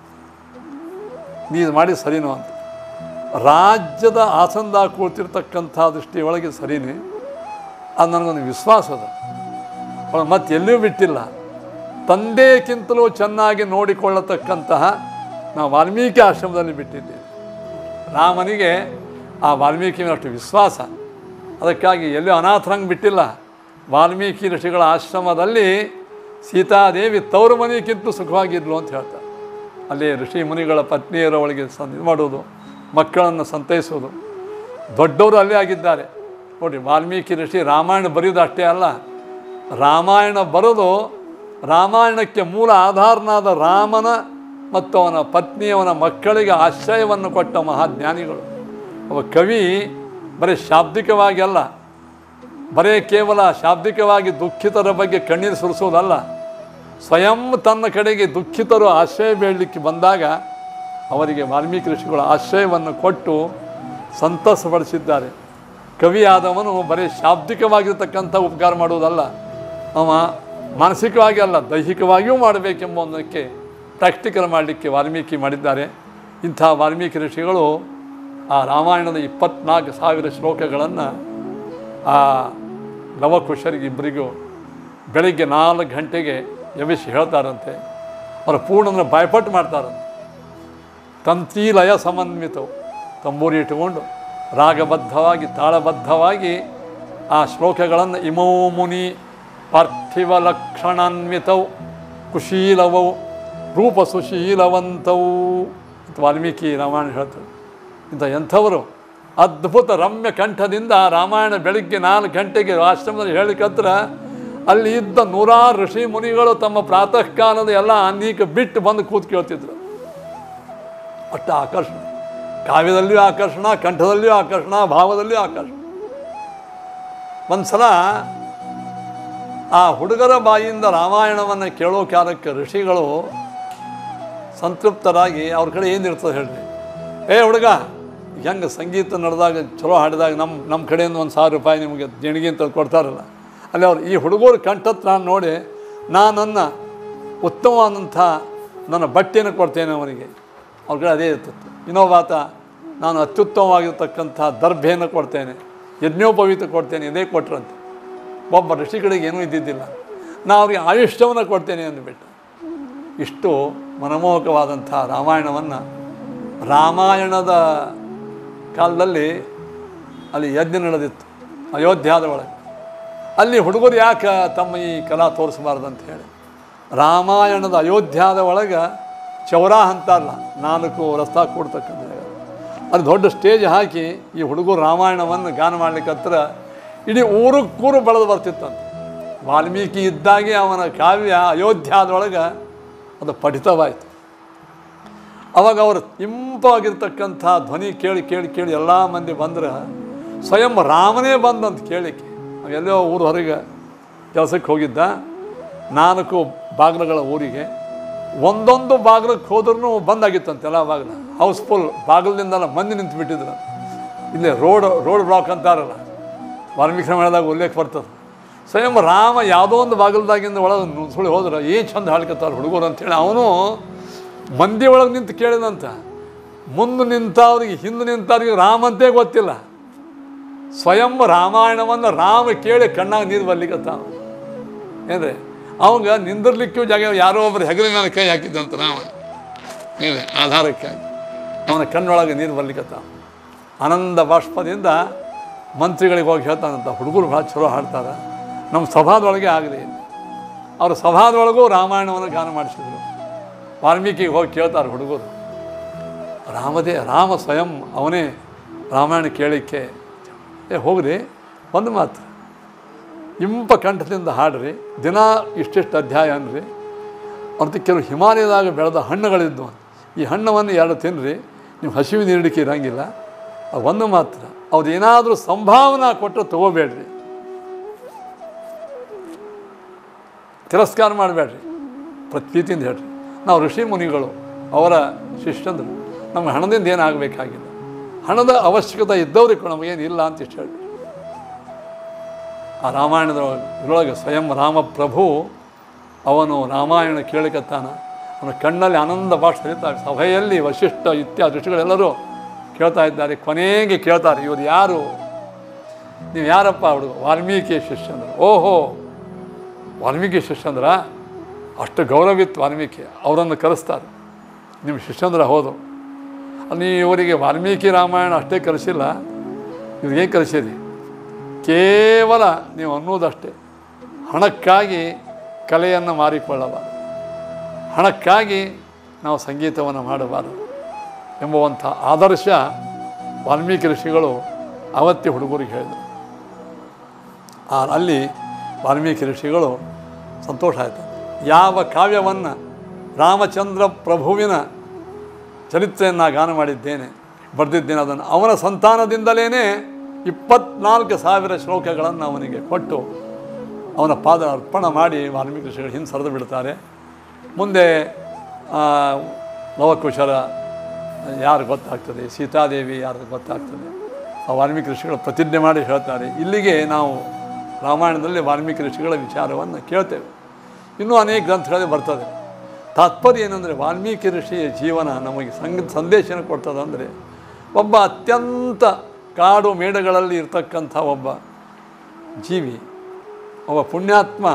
ನೀ ಇದು ಮಾಡಿ ಸರಿನೋ ಅಂತ ರಾಜ್ಯದ ಆಸನದಾಗ ಕೂತಿರ್ತಕ್ಕಂಥ ದೃಷ್ಟಿಯೊಳಗೆ ಸರಿನೇ ಅದು ನನಗೊಂದು ವಿಶ್ವಾಸ ಅದ ಅವಳು ಮತ್ತೆ ಎಲ್ಲಿಯೂ ಬಿಟ್ಟಿಲ್ಲ ತಂದೆಗಿಂತಲೂ ಚೆನ್ನಾಗಿ ನೋಡಿಕೊಳ್ಳತಕ್ಕಂತಹ ನಾವು ವಾಲ್ಮೀಕಿ ಆಶ್ರಮದಲ್ಲಿ ಬಿಟ್ಟಿದ್ದೇವೆ ರಾಮನಿಗೆ ಆ ವಾಲ್ಮೀಕಿ ಮೇಲೆ ಅಷ್ಟು ವಿಶ್ವಾಸ ಅದಕ್ಕಾಗಿ ಎಲ್ಲೂ ಅನಾಥರಂಗೆ ಬಿಟ್ಟಿಲ್ಲ ವಾಲ್ಮೀಕಿ ಋಷಿಗಳ ಆಶ್ರಮದಲ್ಲಿ ಸೀತಾದೇವಿ ತವರು ಮನೆಗಿಂತಲೂ ಸುಖವಾಗಿದ್ಲು ಅಂತ ಹೇಳ್ತಾರೆ ಅಲ್ಲಿ ಋಷಿ ಮುನಿಗಳ ಪತ್ನಿಯರ ಒಳಗೆ ಸ ಇದು ಮಾಡೋದು ಮಕ್ಕಳನ್ನು ಸಂತೈಸೋದು ದೊಡ್ಡವರು ಅಲ್ಲೇ ಆಗಿದ್ದಾರೆ ನೋಡಿ ವಾಲ್ಮೀಕಿ ಋಷಿ ರಾಮಾಯಣ ಬರೆಯೋದು ಅಷ್ಟೇ ಅಲ್ಲ ರಾಮಾಯಣ ಬರೆದು ರಾಮಾಯಣಕ್ಕೆ ಮೂಲ ಆಧಾರನಾದ ರಾಮನ ಮತ್ತು ಅವನ ಪತ್ನಿಯವನ ಮಕ್ಕಳಿಗೆ ಆಶ್ರಯವನ್ನು ಕೊಟ್ಟ ಮಹಾಜ್ಞಾನಿಗಳು ಒಬ್ಬ ಕವಿ ಬರೀ ಶಾಬ್ದಿಕವಾಗಿ ಅಲ್ಲ ಬರೇ ಕೇವಲ ಶಾಬ್ದಿಕವಾಗಿ ದುಃಖಿತರ ಬಗ್ಗೆ ಕಣ್ಣೀರು ಸುರಿಸೋದಲ್ಲ ಸ್ವಯಂ ತನ್ನ ಕಡೆಗೆ ದುಃಖಿತರು ಆಶ್ರಯ ಬೇಡಲಿಕ್ಕೆ ಬಂದಾಗ ಅವರಿಗೆ ವಾಲ್ಮೀಕಿ ಋಷಿಗಳು ಆಶ್ರಯವನ್ನು ಕೊಟ್ಟು ಸಂತಸಪಡಿಸಿದ್ದಾರೆ ಕವಿಯಾದವನು ಬರೀ ಶಾಬ್ದಿಕವಾಗಿರ್ತಕ್ಕಂಥ ಉಪಕಾರ ಮಾಡುವುದಲ್ಲ ಅವ ಮಾನಸಿಕವಾಗಿ ಅಲ್ಲ ದೈಹಿಕವಾಗಿಯೂ ಮಾಡಬೇಕೆಂಬುದಕ್ಕೆ ಪ್ರಾಕ್ಟಿಕಲ್ ಮಾಡಲಿಕ್ಕೆ ವಾಲ್ಮೀಕಿ ಮಾಡಿದ್ದಾರೆ ಇಂಥ ವಾಲ್ಮೀಕಿ ಋಷಿಗಳು ಆ ರಾಮಾಯಣದ ಇಪ್ಪತ್ನಾಲ್ಕು ಸಾವಿರ ಶ್ಲೋಕಗಳನ್ನು ಆ ಲವಕುಶರಿಗೆ ಇಬ್ಬರಿಗೂ ಬೆಳಿಗ್ಗೆ ನಾಲ್ಕು ಗಂಟೆಗೆ ಎಬ್ಬಿಸಿ ಹೇಳ್ತಾರಂತೆ ಅವರ ಪೂರ್ಣನ ಬಾಯ್ಪಟ್ಟು ಮಾಡ್ತಾರಂತೆ ತಂತಿ ಲಯ ಸಮನ್ವಿತವು ತಂಬೂರಿ ಇಟ್ಟುಕೊಂಡು ರಾಗಬದ್ಧವಾಗಿ ತಾಳಬದ್ಧವಾಗಿ ಆ ಶ್ಲೋಕಗಳನ್ನು ಇಮೋ ಮುನಿ ಪಾರ್ಥಿವ ಲಕ್ಷಣಾನ್ವಿತವು ಕುಶೀಲವವು ರೂಪ ಸುಶೀಲವಂತವು ಅಂತ ವಾಲ್ಮೀಕಿ ರಾಮಾಯಣ ಹೇಳ್ತಾರೆ ಇಂಥ ಎಂಥವರು ಅದ್ಭುತ ರಮ್ಯ ಕಂಠದಿಂದ ರಾಮಾಯಣ ಬೆಳಿಗ್ಗೆ ನಾಲ್ಕು ಗಂಟೆಗೆ ಆಶ್ರಮದಲ್ಲಿ ಹೇಳಿಕತ್ರ ಅಲ್ಲಿ ಇದ್ದ ನೂರಾರು ಋಷಿ ಮುನಿಗಳು ತಮ್ಮ ಪ್ರಾತಃ ಕಾಲದ ಎಲ್ಲ ಅನೇಕ ಬಿಟ್ಟು ಬಂದು ಕೂತ್ ಕೇಳ್ತಿದ್ರು ಅಷ್ಟ ಆಕರ್ಷಣೆ ಕಾವ್ಯದಲ್ಲಿಯೂ ಆಕರ್ಷಣ ಕಂಠದಲ್ಲಿಯೂ ಆಕರ್ಷಣ ಭಾವದಲ್ಲಿಯೂ ಆಕರ್ಷಣ ಒಂದು ಸಲ ಆ ಹುಡುಗರ ಬಾಯಿಯಿಂದ ರಾಮಾಯಣವನ್ನು ಕೇಳೋ ಕಾಲಕ್ಕೆ ಋಷಿಗಳು ಸಂತೃಪ್ತರಾಗಿ ಅವ್ರ ಕಡೆ ಏನಿರ್ತದೆ ಹೇಳ್ರಿ ಏ ಹುಡುಗ ಹೆಂಗೆ ಸಂಗೀತ ನಡೆದಾಗ ಚಲೋ ಹಾಡಿದಾಗ ನಮ್ಮ ನಮ್ಮ ಕಡೆಯಿಂದ ಒಂದು ಸಾವಿರ ರೂಪಾಯಿ ನಿಮಗೆ ದೇಣಿಗೆ ಅಂತ ಕೊಡ್ತಾರಲ್ಲ ಅಲ್ಲಿ ಅವ್ರು ಈ ಹುಡುಗರ ಕಂಠತ್ರ ನಾನು ನೋಡಿ ನಾನು ನನ್ನ ಉತ್ತಮವಾದಂಥ ನನ್ನ ಬಟ್ಟೆಯನ್ನು ಕೊಡ್ತೇನೆ ಅವನಿಗೆ ಅವ್ರ ಕಡೆ ಅದೇ ಇರ್ತಿತ್ತು ಇನ್ನೊಬ್ಬಾತ ನಾನು ಅತ್ಯುತ್ತಮವಾಗಿರ್ತಕ್ಕಂಥ ದರ್ಭೆಯನ್ನು ಕೊಡ್ತೇನೆ ಯಜ್ಞೋಪವೀತ ಕೊಡ್ತೇನೆ ಇದೇ ಕೊಟ್ರಂತೆ ಒಬ್ಬ ಋಷಿಗಳಿಗೆ ಏನೂ ಇದ್ದಿದ್ದಿಲ್ಲ ನಾ ಅವರಿಗೆ ಆಯುಷ್ಯವನ್ನು ಕೊಡ್ತೇನೆ ಅಂದುಬಿಟ್ಟು ಇಷ್ಟು ಮನಮೋಹಕವಾದಂಥ ರಾಮಾಯಣವನ್ನು ರಾಮಾಯಣದ ಕಾಲದಲ್ಲಿ ಅಲ್ಲಿ ಯಜ್ಞ ನಡೆದಿತ್ತು ಅಯೋಧ್ಯಾದ ಒಳಗೆ ಅಲ್ಲಿ ಹುಡುಗರು ಯಾಕೆ ತಮ್ಮ ಈ ಕಲಾ ತೋರಿಸಬಾರ್ದು ಅಂತ ಹೇಳಿ ರಾಮಾಯಣದ ಅಯೋಧ್ಯಾದ ಒಳಗೆ ಚೌರ ಅಂತಾರಲ್ಲ ನಾಲ್ಕು ರಸ್ತಾ ಕೊಡ್ತಕ್ಕಂಥ ಜಾಗ. ಅಲ್ಲಿ ದೊಡ್ಡ ಸ್ಟೇಜ್ ಹಾಕಿ ಈ ಹುಡುಗರು ರಾಮಾಯಣವನ್ನು ಗಾನ ಮಾಡ್ಲಿಕ್ಕೆ ಹತ್ರ ಇಡೀ ಊರಕ್ಕೂರು ಬೆಳೆದು ಬರ್ತಿತ್ತಂತೆ ವಾಲ್ಮೀಕಿ ಇದ್ದಾಗೆ ಅವನ ಕಾವ್ಯ ಅಯೋಧ್ಯಾದೊಳಗೆ ಅದು ಪಠಿತವಾಯಿತು ಅವಾಗ ಅವರು ಇಂಪಾಗಿರ್ತಕ್ಕಂಥ ಧ್ವನಿ ಕೇಳಿ ಕೇಳಿ ಕೇಳಿ ಎಲ್ಲ ಮಂದಿ ಬಂದ್ರೆ ಸ್ವಯಂ ರಾಮನೇ ಬಂದಂತ ಕೇಳಿಕ್ಕೆ ಎಲ್ಲೋ ಊರು ಹೊರಗೆ ಕೆಲಸಕ್ಕೆ ಹೋಗಿದ್ದ ನಾಲ್ಕು ಬಾಗಿಲುಗಳ ಊರಿಗೆ ಒಂದೊಂದು ಬಾಗಿಲಕ್ಕೆ ಹೋದ್ರೂ ಬಂದಾಗಿತ್ತಂತೆ ಎಲ್ಲ ಬಾಗಿಲು ಹೌಸ್ಫುಲ್ ಬಾಗಿಲಿಂದಲ್ಲ ಮಂದಿ ನಿಂತು ಬಿಟ್ಟಿದ್ರು ಇಲ್ಲೇ ರೋಡ್ ರೋಡ್ ಬ್ಲಾಕ್ ಅಂತಾರಲ್ಲ ವಾಲ್ಮೀಕಿ ರಾಮಾಯಣದಾಗ ಉಲ್ಲೇಖ ಬರ್ತದೆ ಸ್ವಯಂ ರಾಮ ಯಾವುದೋ ಒಂದು ಬಾಗಿಲ್ದಾಗಿಂದ ಒಳಗೆ ನುಸುಳಿ ಹೋದ್ರೆ ಏನು ಚಂದ ಹಾಡ್ಕೊತಾರೆ ಹುಡುಗರು ಅಂತೇಳಿ ಅವನು ಮಂದಿ ಒಳಗೆ ನಿಂತು ಕೇಳಿದಂತ ಮುಂದೆ ನಿಂತವ್ರಿಗೆ ಹಿಂದೆ ನಿಂತವ್ರಿಗೆ ರಾಮಂತೇ ಗೊತ್ತಿಲ್ಲ ಸ್ವಯಂ ರಾಮಾಯಣವನ್ನು ರಾಮ ಕೇಳಿ ಕಣ್ಣಾಗ ನೀರು ಬರ್ಲಿಕ್ಕತ್ತಾವ ಏನ್ರಿ ಅವಂಗ ನಿಂದಿರ್ಲಿಕ್ಕೂ ಜಾಗ ಯಾರೋ ಒಬ್ಬರು ಹೆಗಲಿನ ಮೇಲೆ ಕೈ ಹಾಕಿದ್ದಂತ ರಾಮ ಏನೇ ಆಧಾರಕ್ಕಾಗಿ ಅವನ ಕಣ್ಣೊಳಗೆ ನೀರು ಬರ್ಲಿಕ್ಕತ್ತಾವ ಆನಂದ ಬಾಷ್ಪದಿಂದ ಮಂತ್ರಿಗಳಿಗೆ ಹೋಗಿ ಹೇಳ್ತಾನಂತ ಹುಡುಗರು ಭಾಳ ಚಲೋ ಹಾಡ್ತಾರೆ ನಮ್ಮ ಸಭಾದೊಳಗೆ ಆಗಲಿ ಅವ್ರ ಸಭಾದೊಳಗೂ ರಾಮಾಯಣವನ್ನು ಗಾನ ಮಾಡಿಸಿದ್ರು ವಾಲ್ಮೀಕಿಗೆ ಹೋಗಿ ಕೇಳ್ತಾರೆ ಹುಡುಗರು ರಾಮದೇ ರಾಮ ಸ್ವಯಂ ಅವನೇ ರಾಮಾಯಣ ಕೇಳಿಕ್ಕೆ ಏ ಹೋಗ್ರಿ ಒಂದು ಮಾತು ಇಂಪ ಕಂಠದಿಂದ ಹಾಡ್ರಿ ದಿನ ಇಷ್ಟಿಷ್ಟು ಅಧ್ಯಾಯ ಅನ್ರಿ ಅಂತ ಕೆಲವು ಹಿಮಾಲಯದಾಗ ಬೆಳೆದ ಹಣ್ಣುಗಳಿದ್ವು ಈ ಹಣ್ಣವನ್ನು ಎರಡು ತಿನ್ನಿರಿ ನೀವು ಹಸಿವಿನ ನೀಡಲಿಕ್ಕೆ ಇರಂಗಿಲ್ಲ ಅದು ಒಂದು ಮಾತ್ರ ಅವ್ರು ಏನಾದರೂ ಸಂಭಾವನಾ ಕೊಟ್ಟರೆ ತಗೋಬೇಡ್ರಿ ತಿರಸ್ಕಾರ ಮಾಡಬೇಡ್ರಿ ಪ್ರೀತಿಯಿಂದ ಹೇಳ್ರಿ ನಾವು ಋಷಿ ಮುನಿಗಳು ಅವರ ಶಿಷ್ಯಂದರು ನಮ್ಗೆ ಹಣದಿಂದ ಏನಾಗಬೇಕಾಗಿಲ್ಲ ಹಣದ ಅವಶ್ಯಕತೆ ಇದ್ದವ್ರಿಗೆ ನಮಗೇನು ಇಲ್ಲ ಅಂತ ಇಷ್ಟು ಹೇಳಿ ಆ ರಾಮಾಯಣದ ಇದರೊಳಗೆ ಸ್ವಯಂ ರಾಮಪ್ರಭು ಅವನು ರಾಮಾಯಣ ಕೇಳಿಕತ್ತಾನ ಅವನ ಕಣ್ಣಲ್ಲಿ ಆನಂದ ಭಾಷೆ ಹರಿತಾರೆ ಸಭೆಯಲ್ಲಿ ವಶಿಷ್ಠ ಇತ್ಯಾದಿ ಋಷಿಗಳೆಲ್ಲರೂ ಕೇಳ್ತಾ ಇದ್ದಾರೆ ಕೊನೆಗೆ ಕೇಳ್ತಾರೆ ಇವರು ಯಾರು ನೀವು ಯಾರಪ್ಪ ಹುಡುಗ ವಾಲ್ಮೀಕಿ ಶಿಷ್ಯಂದರು ಓಹೋ ವಾಲ್ಮೀಕಿ ಶಿಷ್ಯಂದ್ರ ಅಷ್ಟು ಗೌರವಿತ್ತು ವಾಲ್ಮೀಕಿ ಅವರನ್ನು ಕರೆಸ್ತಾರೆ ನಿಮ್ಮ ಶಿಷ್ಯಂದ್ರ ಹೋದು ಅಲ್ಲಿ ಇವರಿಗೆ ವಾಲ್ಮೀಕಿ ರಾಮಾಯಣ ಅಷ್ಟೇ ಕರೆಸಿಲ್ಲ ಇವ್ರಿಗೆ ಕರೆಸಿರಿ ಕೇವಲ ನೀವು ಅನ್ನೋದಷ್ಟೇ ಹಣಕ್ಕಾಗಿ ಕಲೆಯನ್ನು ಮಾರಿಕೊಳ್ಳಬಾರದು ಹಣಕ್ಕಾಗಿ ನಾವು ಸಂಗೀತವನ್ನು ಮಾಡಬಾರದು ಎಂಬುವಂಥ ಆದರ್ಶ ವಾಲ್ಮೀಕಿ ಋಷಿಗಳು ಅವತ್ತಿ ಹುಡುಗರಿಗೆ ಹೇಳಿದರು ಆ ಅಲ್ಲಿ ವಾಲ್ಮೀಕಿ ಋಷಿಗಳು ಸಂತೋಷ ಆಯಿತು ಯಾವ ಕಾವ್ಯವನ್ನು ರಾಮಚಂದ್ರ ಪ್ರಭುವಿನ ಚರಿತ್ರೆಯನ್ನು ಗಾನ ಮಾಡಿದ್ದೇನೆ ಬರೆದಿದ್ದೇನೆ ಅದನ್ನು ಅವನ ಸಂತಾನದಿಂದಲೇ ಇಪ್ಪತ್ನಾಲ್ಕು ಸಾವಿರ ಶ್ಲೋಕಗಳನ್ನು ಅವನಿಗೆ ಕೊಟ್ಟು ಅವನ ಪಾದ ಅರ್ಪಣ ಮಾಡಿ ವಾಲ್ಮೀಕಿ ಋಷಿಗಳು ಹಿಂದೆ ಸರಿದು ಬಿಡ್ತಾರೆ ಮುಂದೆ ಆ, ಲವಕುಶರ ಯಾರು ಗೊತ್ತಾಗ್ತದೆ ಸೀತಾದೇವಿ ಯಾರು ಗೊತ್ತಾಗ್ತದೆ ಆ ವಾಲ್ಮೀಕಿ ಋಷಿಗಳು ಪ್ರತಿಜ್ಞೆ ಮಾಡಿ ಹೇಳ್ತಾರೆ ಇಲ್ಲಿಗೆ ನಾವು ರಾಮಾಯಣದಲ್ಲಿ ವಾಲ್ಮೀಕಿ ಋಷಿಗಳ ವಿಚಾರವನ್ನು ಕೇಳ್ತೇವೆ ಇನ್ನೂ ಅನೇಕ ಗ್ರಂಥಗಳಲ್ಲಿ ಬರ್ತದೆ ತಾತ್ಪರ್ಯ ಏನಂದರೆ ವಾಲ್ಮೀಕಿ ಋಷಿಯ ಜೀವನ ನಮಗೆ ಸಂಗ ಸಂದೇಶನ ಕೊಡ್ತದೆ ಅಂದರೆ ಒಬ್ಬ ಅತ್ಯಂತ ಕಾಡು ಮೇಡಗಳಲ್ಲಿ ಇರ್ತಕ್ಕಂಥ ಒಬ್ಬ ಜೀವಿ ಒಬ್ಬ ಪುಣ್ಯಾತ್ಮ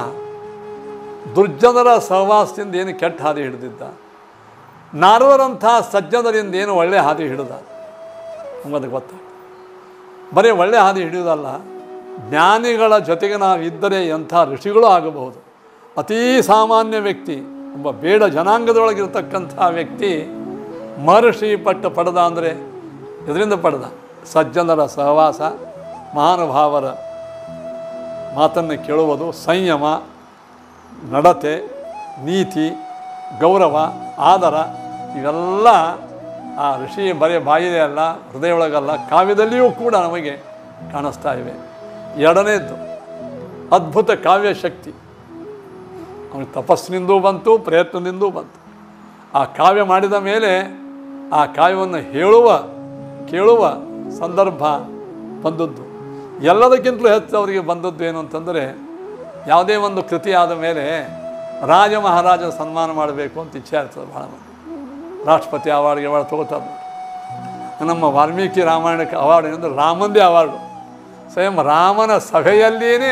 ದುರ್ಜನರ ಸಹವಾಸದಿಂದ ಏನು ಕೆಟ್ಟ ಹಾದಿ ಹಿಡಿದಿದ್ದ ನಾರದರಂಥ ಸಜ್ಜನರಿಂದ ಏನು ಒಳ್ಳೆಯ ಹಾದಿ ಹಿಡಿದ ನಮಗದು ಗೊತ್ತ ಬರೀ ಒಳ್ಳೆಯ ಹಾದಿ ಹಿಡಿಯೋದಲ್ಲ ಜ್ಞಾನಿಗಳ ಜೊತೆಗೆ ನಾವು ಇದ್ದರೆ ಎಂಥ ಋಷಿಗಳು ಆಗಬಹುದು ಅತೀ ಸಾಮಾನ್ಯ ವ್ಯಕ್ತಿ ಒಬ್ಬ ಬೇಡ ಜನಾಂಗದೊಳಗಿರ್ತಕ್ಕಂಥ ವ್ಯಕ್ತಿ ಮಹರ್ಷಿ ಪಟ್ಟ ಪಡೆದ ಅಂದರೆ ಇದರಿಂದ ಪಡೆದ ಸಜ್ಜನರ ಸಹವಾಸ ಮಹಾನುಭಾವರ ಮಾತನ್ನು ಕೇಳುವುದು ಸಂಯಮ ನಡತೆ ನೀತಿ ಗೌರವ ಆದರ ಇವೆಲ್ಲ ಆ ಋಷಿ ಬರೀ ಬಾಯಿದೆ ಅಲ್ಲ ಹೃದಯ ಒಳಗಲ್ಲ ಕಾವ್ಯದಲ್ಲಿಯೂ ಕೂಡ ನಮಗೆ ಕಾಣಿಸ್ತಾ ಇವೆ ಎರಡನೇದ್ದು ಅದ್ಭುತ ಕಾವ್ಯ ಶಕ್ತಿ ಅವನಿಗೆ ತಪಸ್ಸಿನಿಂದೂ ಬಂತು ಪ್ರಯತ್ನದಿಂದೂ ಬಂತು ಆ ಕಾವ್ಯ ಮಾಡಿದ ಮೇಲೆ ಆ ಕಾವ್ಯವನ್ನು ಹೇಳುವ ಕೇಳುವ ಸಂದರ್ಭ ಬಂದದ್ದು ಎಲ್ಲದಕ್ಕಿಂತಲೂ ಹೆಚ್ಚು ಅವರಿಗೆ ಬಂದದ್ದು ಏನು ಅಂತಂದರೆ ಯಾವುದೇ ಒಂದು ಕೃತಿ ಆದ ಮೇಲೆ ರಾಜ ಮಹಾರಾಜನ ಸನ್ಮಾನ ಮಾಡಬೇಕು ಅಂತ ಇಚ್ಛೆ ಆಗ್ತದೆ ಭಾಳ ಮಂದಿ ರಾಷ್ಟ್ರಪತಿ ಅವಾರ್ಡ್ಗೆ ಅವಾರ್ಡ್ ತೊಗೋತಾರೆ ನಮ್ಮ ವಾಲ್ಮೀಕಿ ರಾಮಾಯಣಕ್ಕೆ ಅವಾರ್ಡ್ ಏನಂದ್ರೆ ರಾಮಂದೇ ಅವಾರ್ಡು ಸ್ವಯಂ ರಾಮನ ಸಭೆಯಲ್ಲಿಯೇ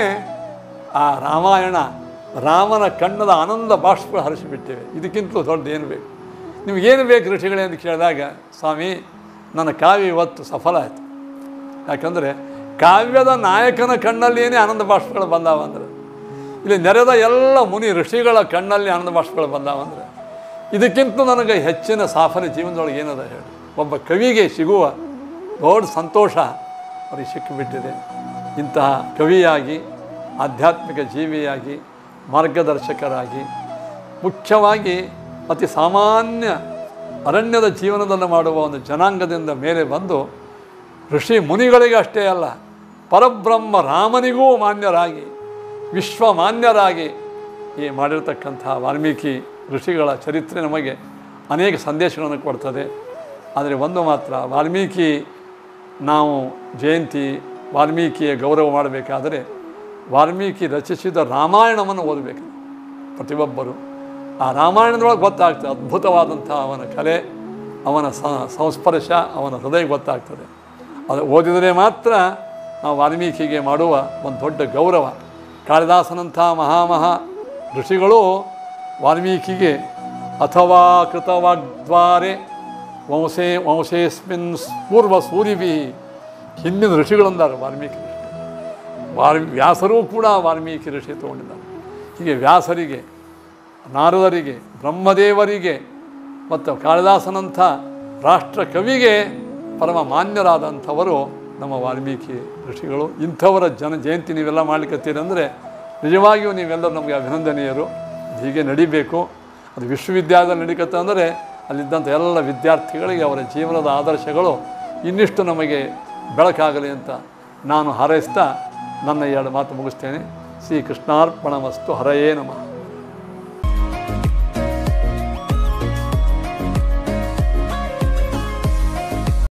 ಆ ರಾಮಾಯಣ ರಾಮನ ಕಣ್ಣದ ಆನಂದ ಬಾಷ್ಪಗಳು ಹರಿಸಿಬಿಟ್ಟಿವೆ ಇದಕ್ಕಿಂತಲೂ ದೊಡ್ಡ ಏನು ಬೇಕು ನಿಮಗೇನು ಬೇಕು ಋಷಿಗಳೇ ಅಂತ ಕೇಳಿದಾಗ ಸ್ವಾಮಿ ನನ್ನ ಕಾವ್ಯ ಇವತ್ತು ಸಫಲ ಆಯಿತು ಯಾಕಂದರೆ ಕಾವ್ಯದ ನಾಯಕನ ಕಣ್ಣಲ್ಲಿಯೇ ಆನಂದ ಬಾಷ್ಪಗಳು ಬಂದಾವ ಅಂದ್ರೆ ಇಲ್ಲಿ ನೆರೆದ ಎಲ್ಲ ಮುನಿ ಋಷಿಗಳ ಕಣ್ಣಲ್ಲಿ ಆನಂದ ಬಾಷ್ಪಗಳು ಬಂದಾವಂದ್ರೆ ಇದಕ್ಕಿಂತ ನನಗೆ ಹೆಚ್ಚಿನ ಸಾಫಲ್ಯ ಜೀವನದೊಳಗೆ ಏನದ ಹೇಳಿ ಒಬ್ಬ ಕವಿಗೆ ಸಿಗುವ ದೊಡ್ಡ ಸಂತೋಷ ಅವರಿಗೆ ಸಿಕ್ಕಿಬಿಟ್ಟಿದೆ ಇಂತಹ ಕವಿಯಾಗಿ ಆಧ್ಯಾತ್ಮಿಕ ಜೀವಿಯಾಗಿ ಮಾರ್ಗದರ್ಶಕರಾಗಿ ಮುಖ್ಯವಾಗಿ ಅತಿ ಸಾಮಾನ್ಯ ಅರಣ್ಯದ ಜೀವನದಲ್ಲಿ ಮಾಡುವ ಒಂದು ಜನಾಂಗದಿಂದ ಮೇಲೆ ಬಂದು ಋಷಿ ಮುನಿಗಳಿಗೆ ಅಷ್ಟೇ ಅಲ್ಲ ಪರಬ್ರಹ್ಮ ರಾಮನಿಗೂ ಮಾನ್ಯರಾಗಿ ವಿಶ್ವಮಾನ್ಯರಾಗಿ ಈ ಮಾಡಿರ್ತಕ್ಕಂಥ ವಾಲ್ಮೀಕಿ ಋಷಿಗಳ ಚರಿತ್ರೆ ನಮಗೆ ಅನೇಕ ಸಂದೇಶಗಳನ್ನು ಕೊಡ್ತದೆ ಆದರೆ ಒಂದು ಮಾತ್ರ ವಾಲ್ಮೀಕಿ ನಾವು ಜಯಂತಿ ವಾಲ್ಮೀಕಿಯ ಗೌರವ ಮಾಡಬೇಕಾದರೆ ವಾಲ್ಮೀಕಿ ರಚಿಸಿದ ರಾಮಾಯಣವನ್ನು ಓದಬೇಕು ಪ್ರತಿಯೊಬ್ಬರು ಆ ರಾಮಾಯಣದೊಳಗೆ ಗೊತ್ತಾಗ್ತದೆ ಅದ್ಭುತವಾದಂಥ ಅವನ ಕಲೆ ಅವನ ಸ- ಸಂಸ್ಪರ್ಶ ಅವನ ಹೃದಯ ಗೊತ್ತಾಗ್ತದೆ ಅದು ಓದಿದರೆ ಮಾತ್ರ ನಾವು ವಾಲ್ಮೀಕಿಗೆ ಮಾಡುವ ಒಂದು ದೊಡ್ಡ ಗೌರವ ಕಾಳಿದಾಸನಂಥ ಮಹಾಮಹಾ ಋಷಿಗಳು ವಾಲ್ಮೀಕಿಗೆ ಅಥವಾ ಕೃತವಾಗ್ದ್ವಾರೆ ವಂಶೇ ವಂಶೇಸ್ಮಿನ್ ಪೂರ್ವ ಸೂರಿಭಿ ಹಿಂದಿನ ಋಷಿಗಳಂದಾರೆ ವಾಲ್ಮೀಕಿ ಋಷಿ ವಾಲ್ ವ್ಯಾಸರೂ ಕೂಡ ವಾಲ್ಮೀಕಿ ಋಷಿ ತಗೊಂಡಿದ್ದಾರೆ ಹೀಗೆ ವ್ಯಾಸರಿಗೆ ನಾರದರಿಗೆ ಬ್ರಹ್ಮದೇವರಿಗೆ ಮತ್ತು ಕಾಳಿದಾಸನಂಥ ರಾಷ್ಟ್ರ ಕವಿಗೆ ಪರಮ ಮಾನ್ಯರಾದಂಥವರು ನಮ್ಮ ವಾಲ್ಮೀಕಿ ಋಷಿಗಳು ಇಂಥವರ ಜನ ಜಯಂತಿ ನೀವೆಲ್ಲ ಮಾಡ್ಲಿಕ್ಕತ್ತೀರಿ ಅಂದರೆ ನಿಜವಾಗಿಯೂ ನೀವೆಲ್ಲರೂ ನಮಗೆ ಅಭಿನಂದನೀಯರು ಇದು ಹೀಗೆ ನಡಿಬೇಕು ಅದು ವಿಶ್ವವಿದ್ಯಾಲಯದಲ್ಲಿ ನಡೀಕತ್ತೆ ಅಂದರೆ ಅಲ್ಲಿದ್ದಂಥ ಎಲ್ಲ ವಿದ್ಯಾರ್ಥಿಗಳಿಗೆ ಅವರ ಜೀವನದ ಆದರ್ಶಗಳು ಇನ್ನಿಷ್ಟು ನಮಗೆ ಬೆಳಕಾಗಲಿ ಅಂತ ನಾನು ಹಾರೈಸ್ತಾ ನನ್ನ ಎರಡು ಮಾತು ಮುಗಿಸ್ತೇನೆ ಶ್ರೀ ಕೃಷ್ಣಾರ್ಪಣ ವಸ್ತು ಹರಯೇ ನಮಃ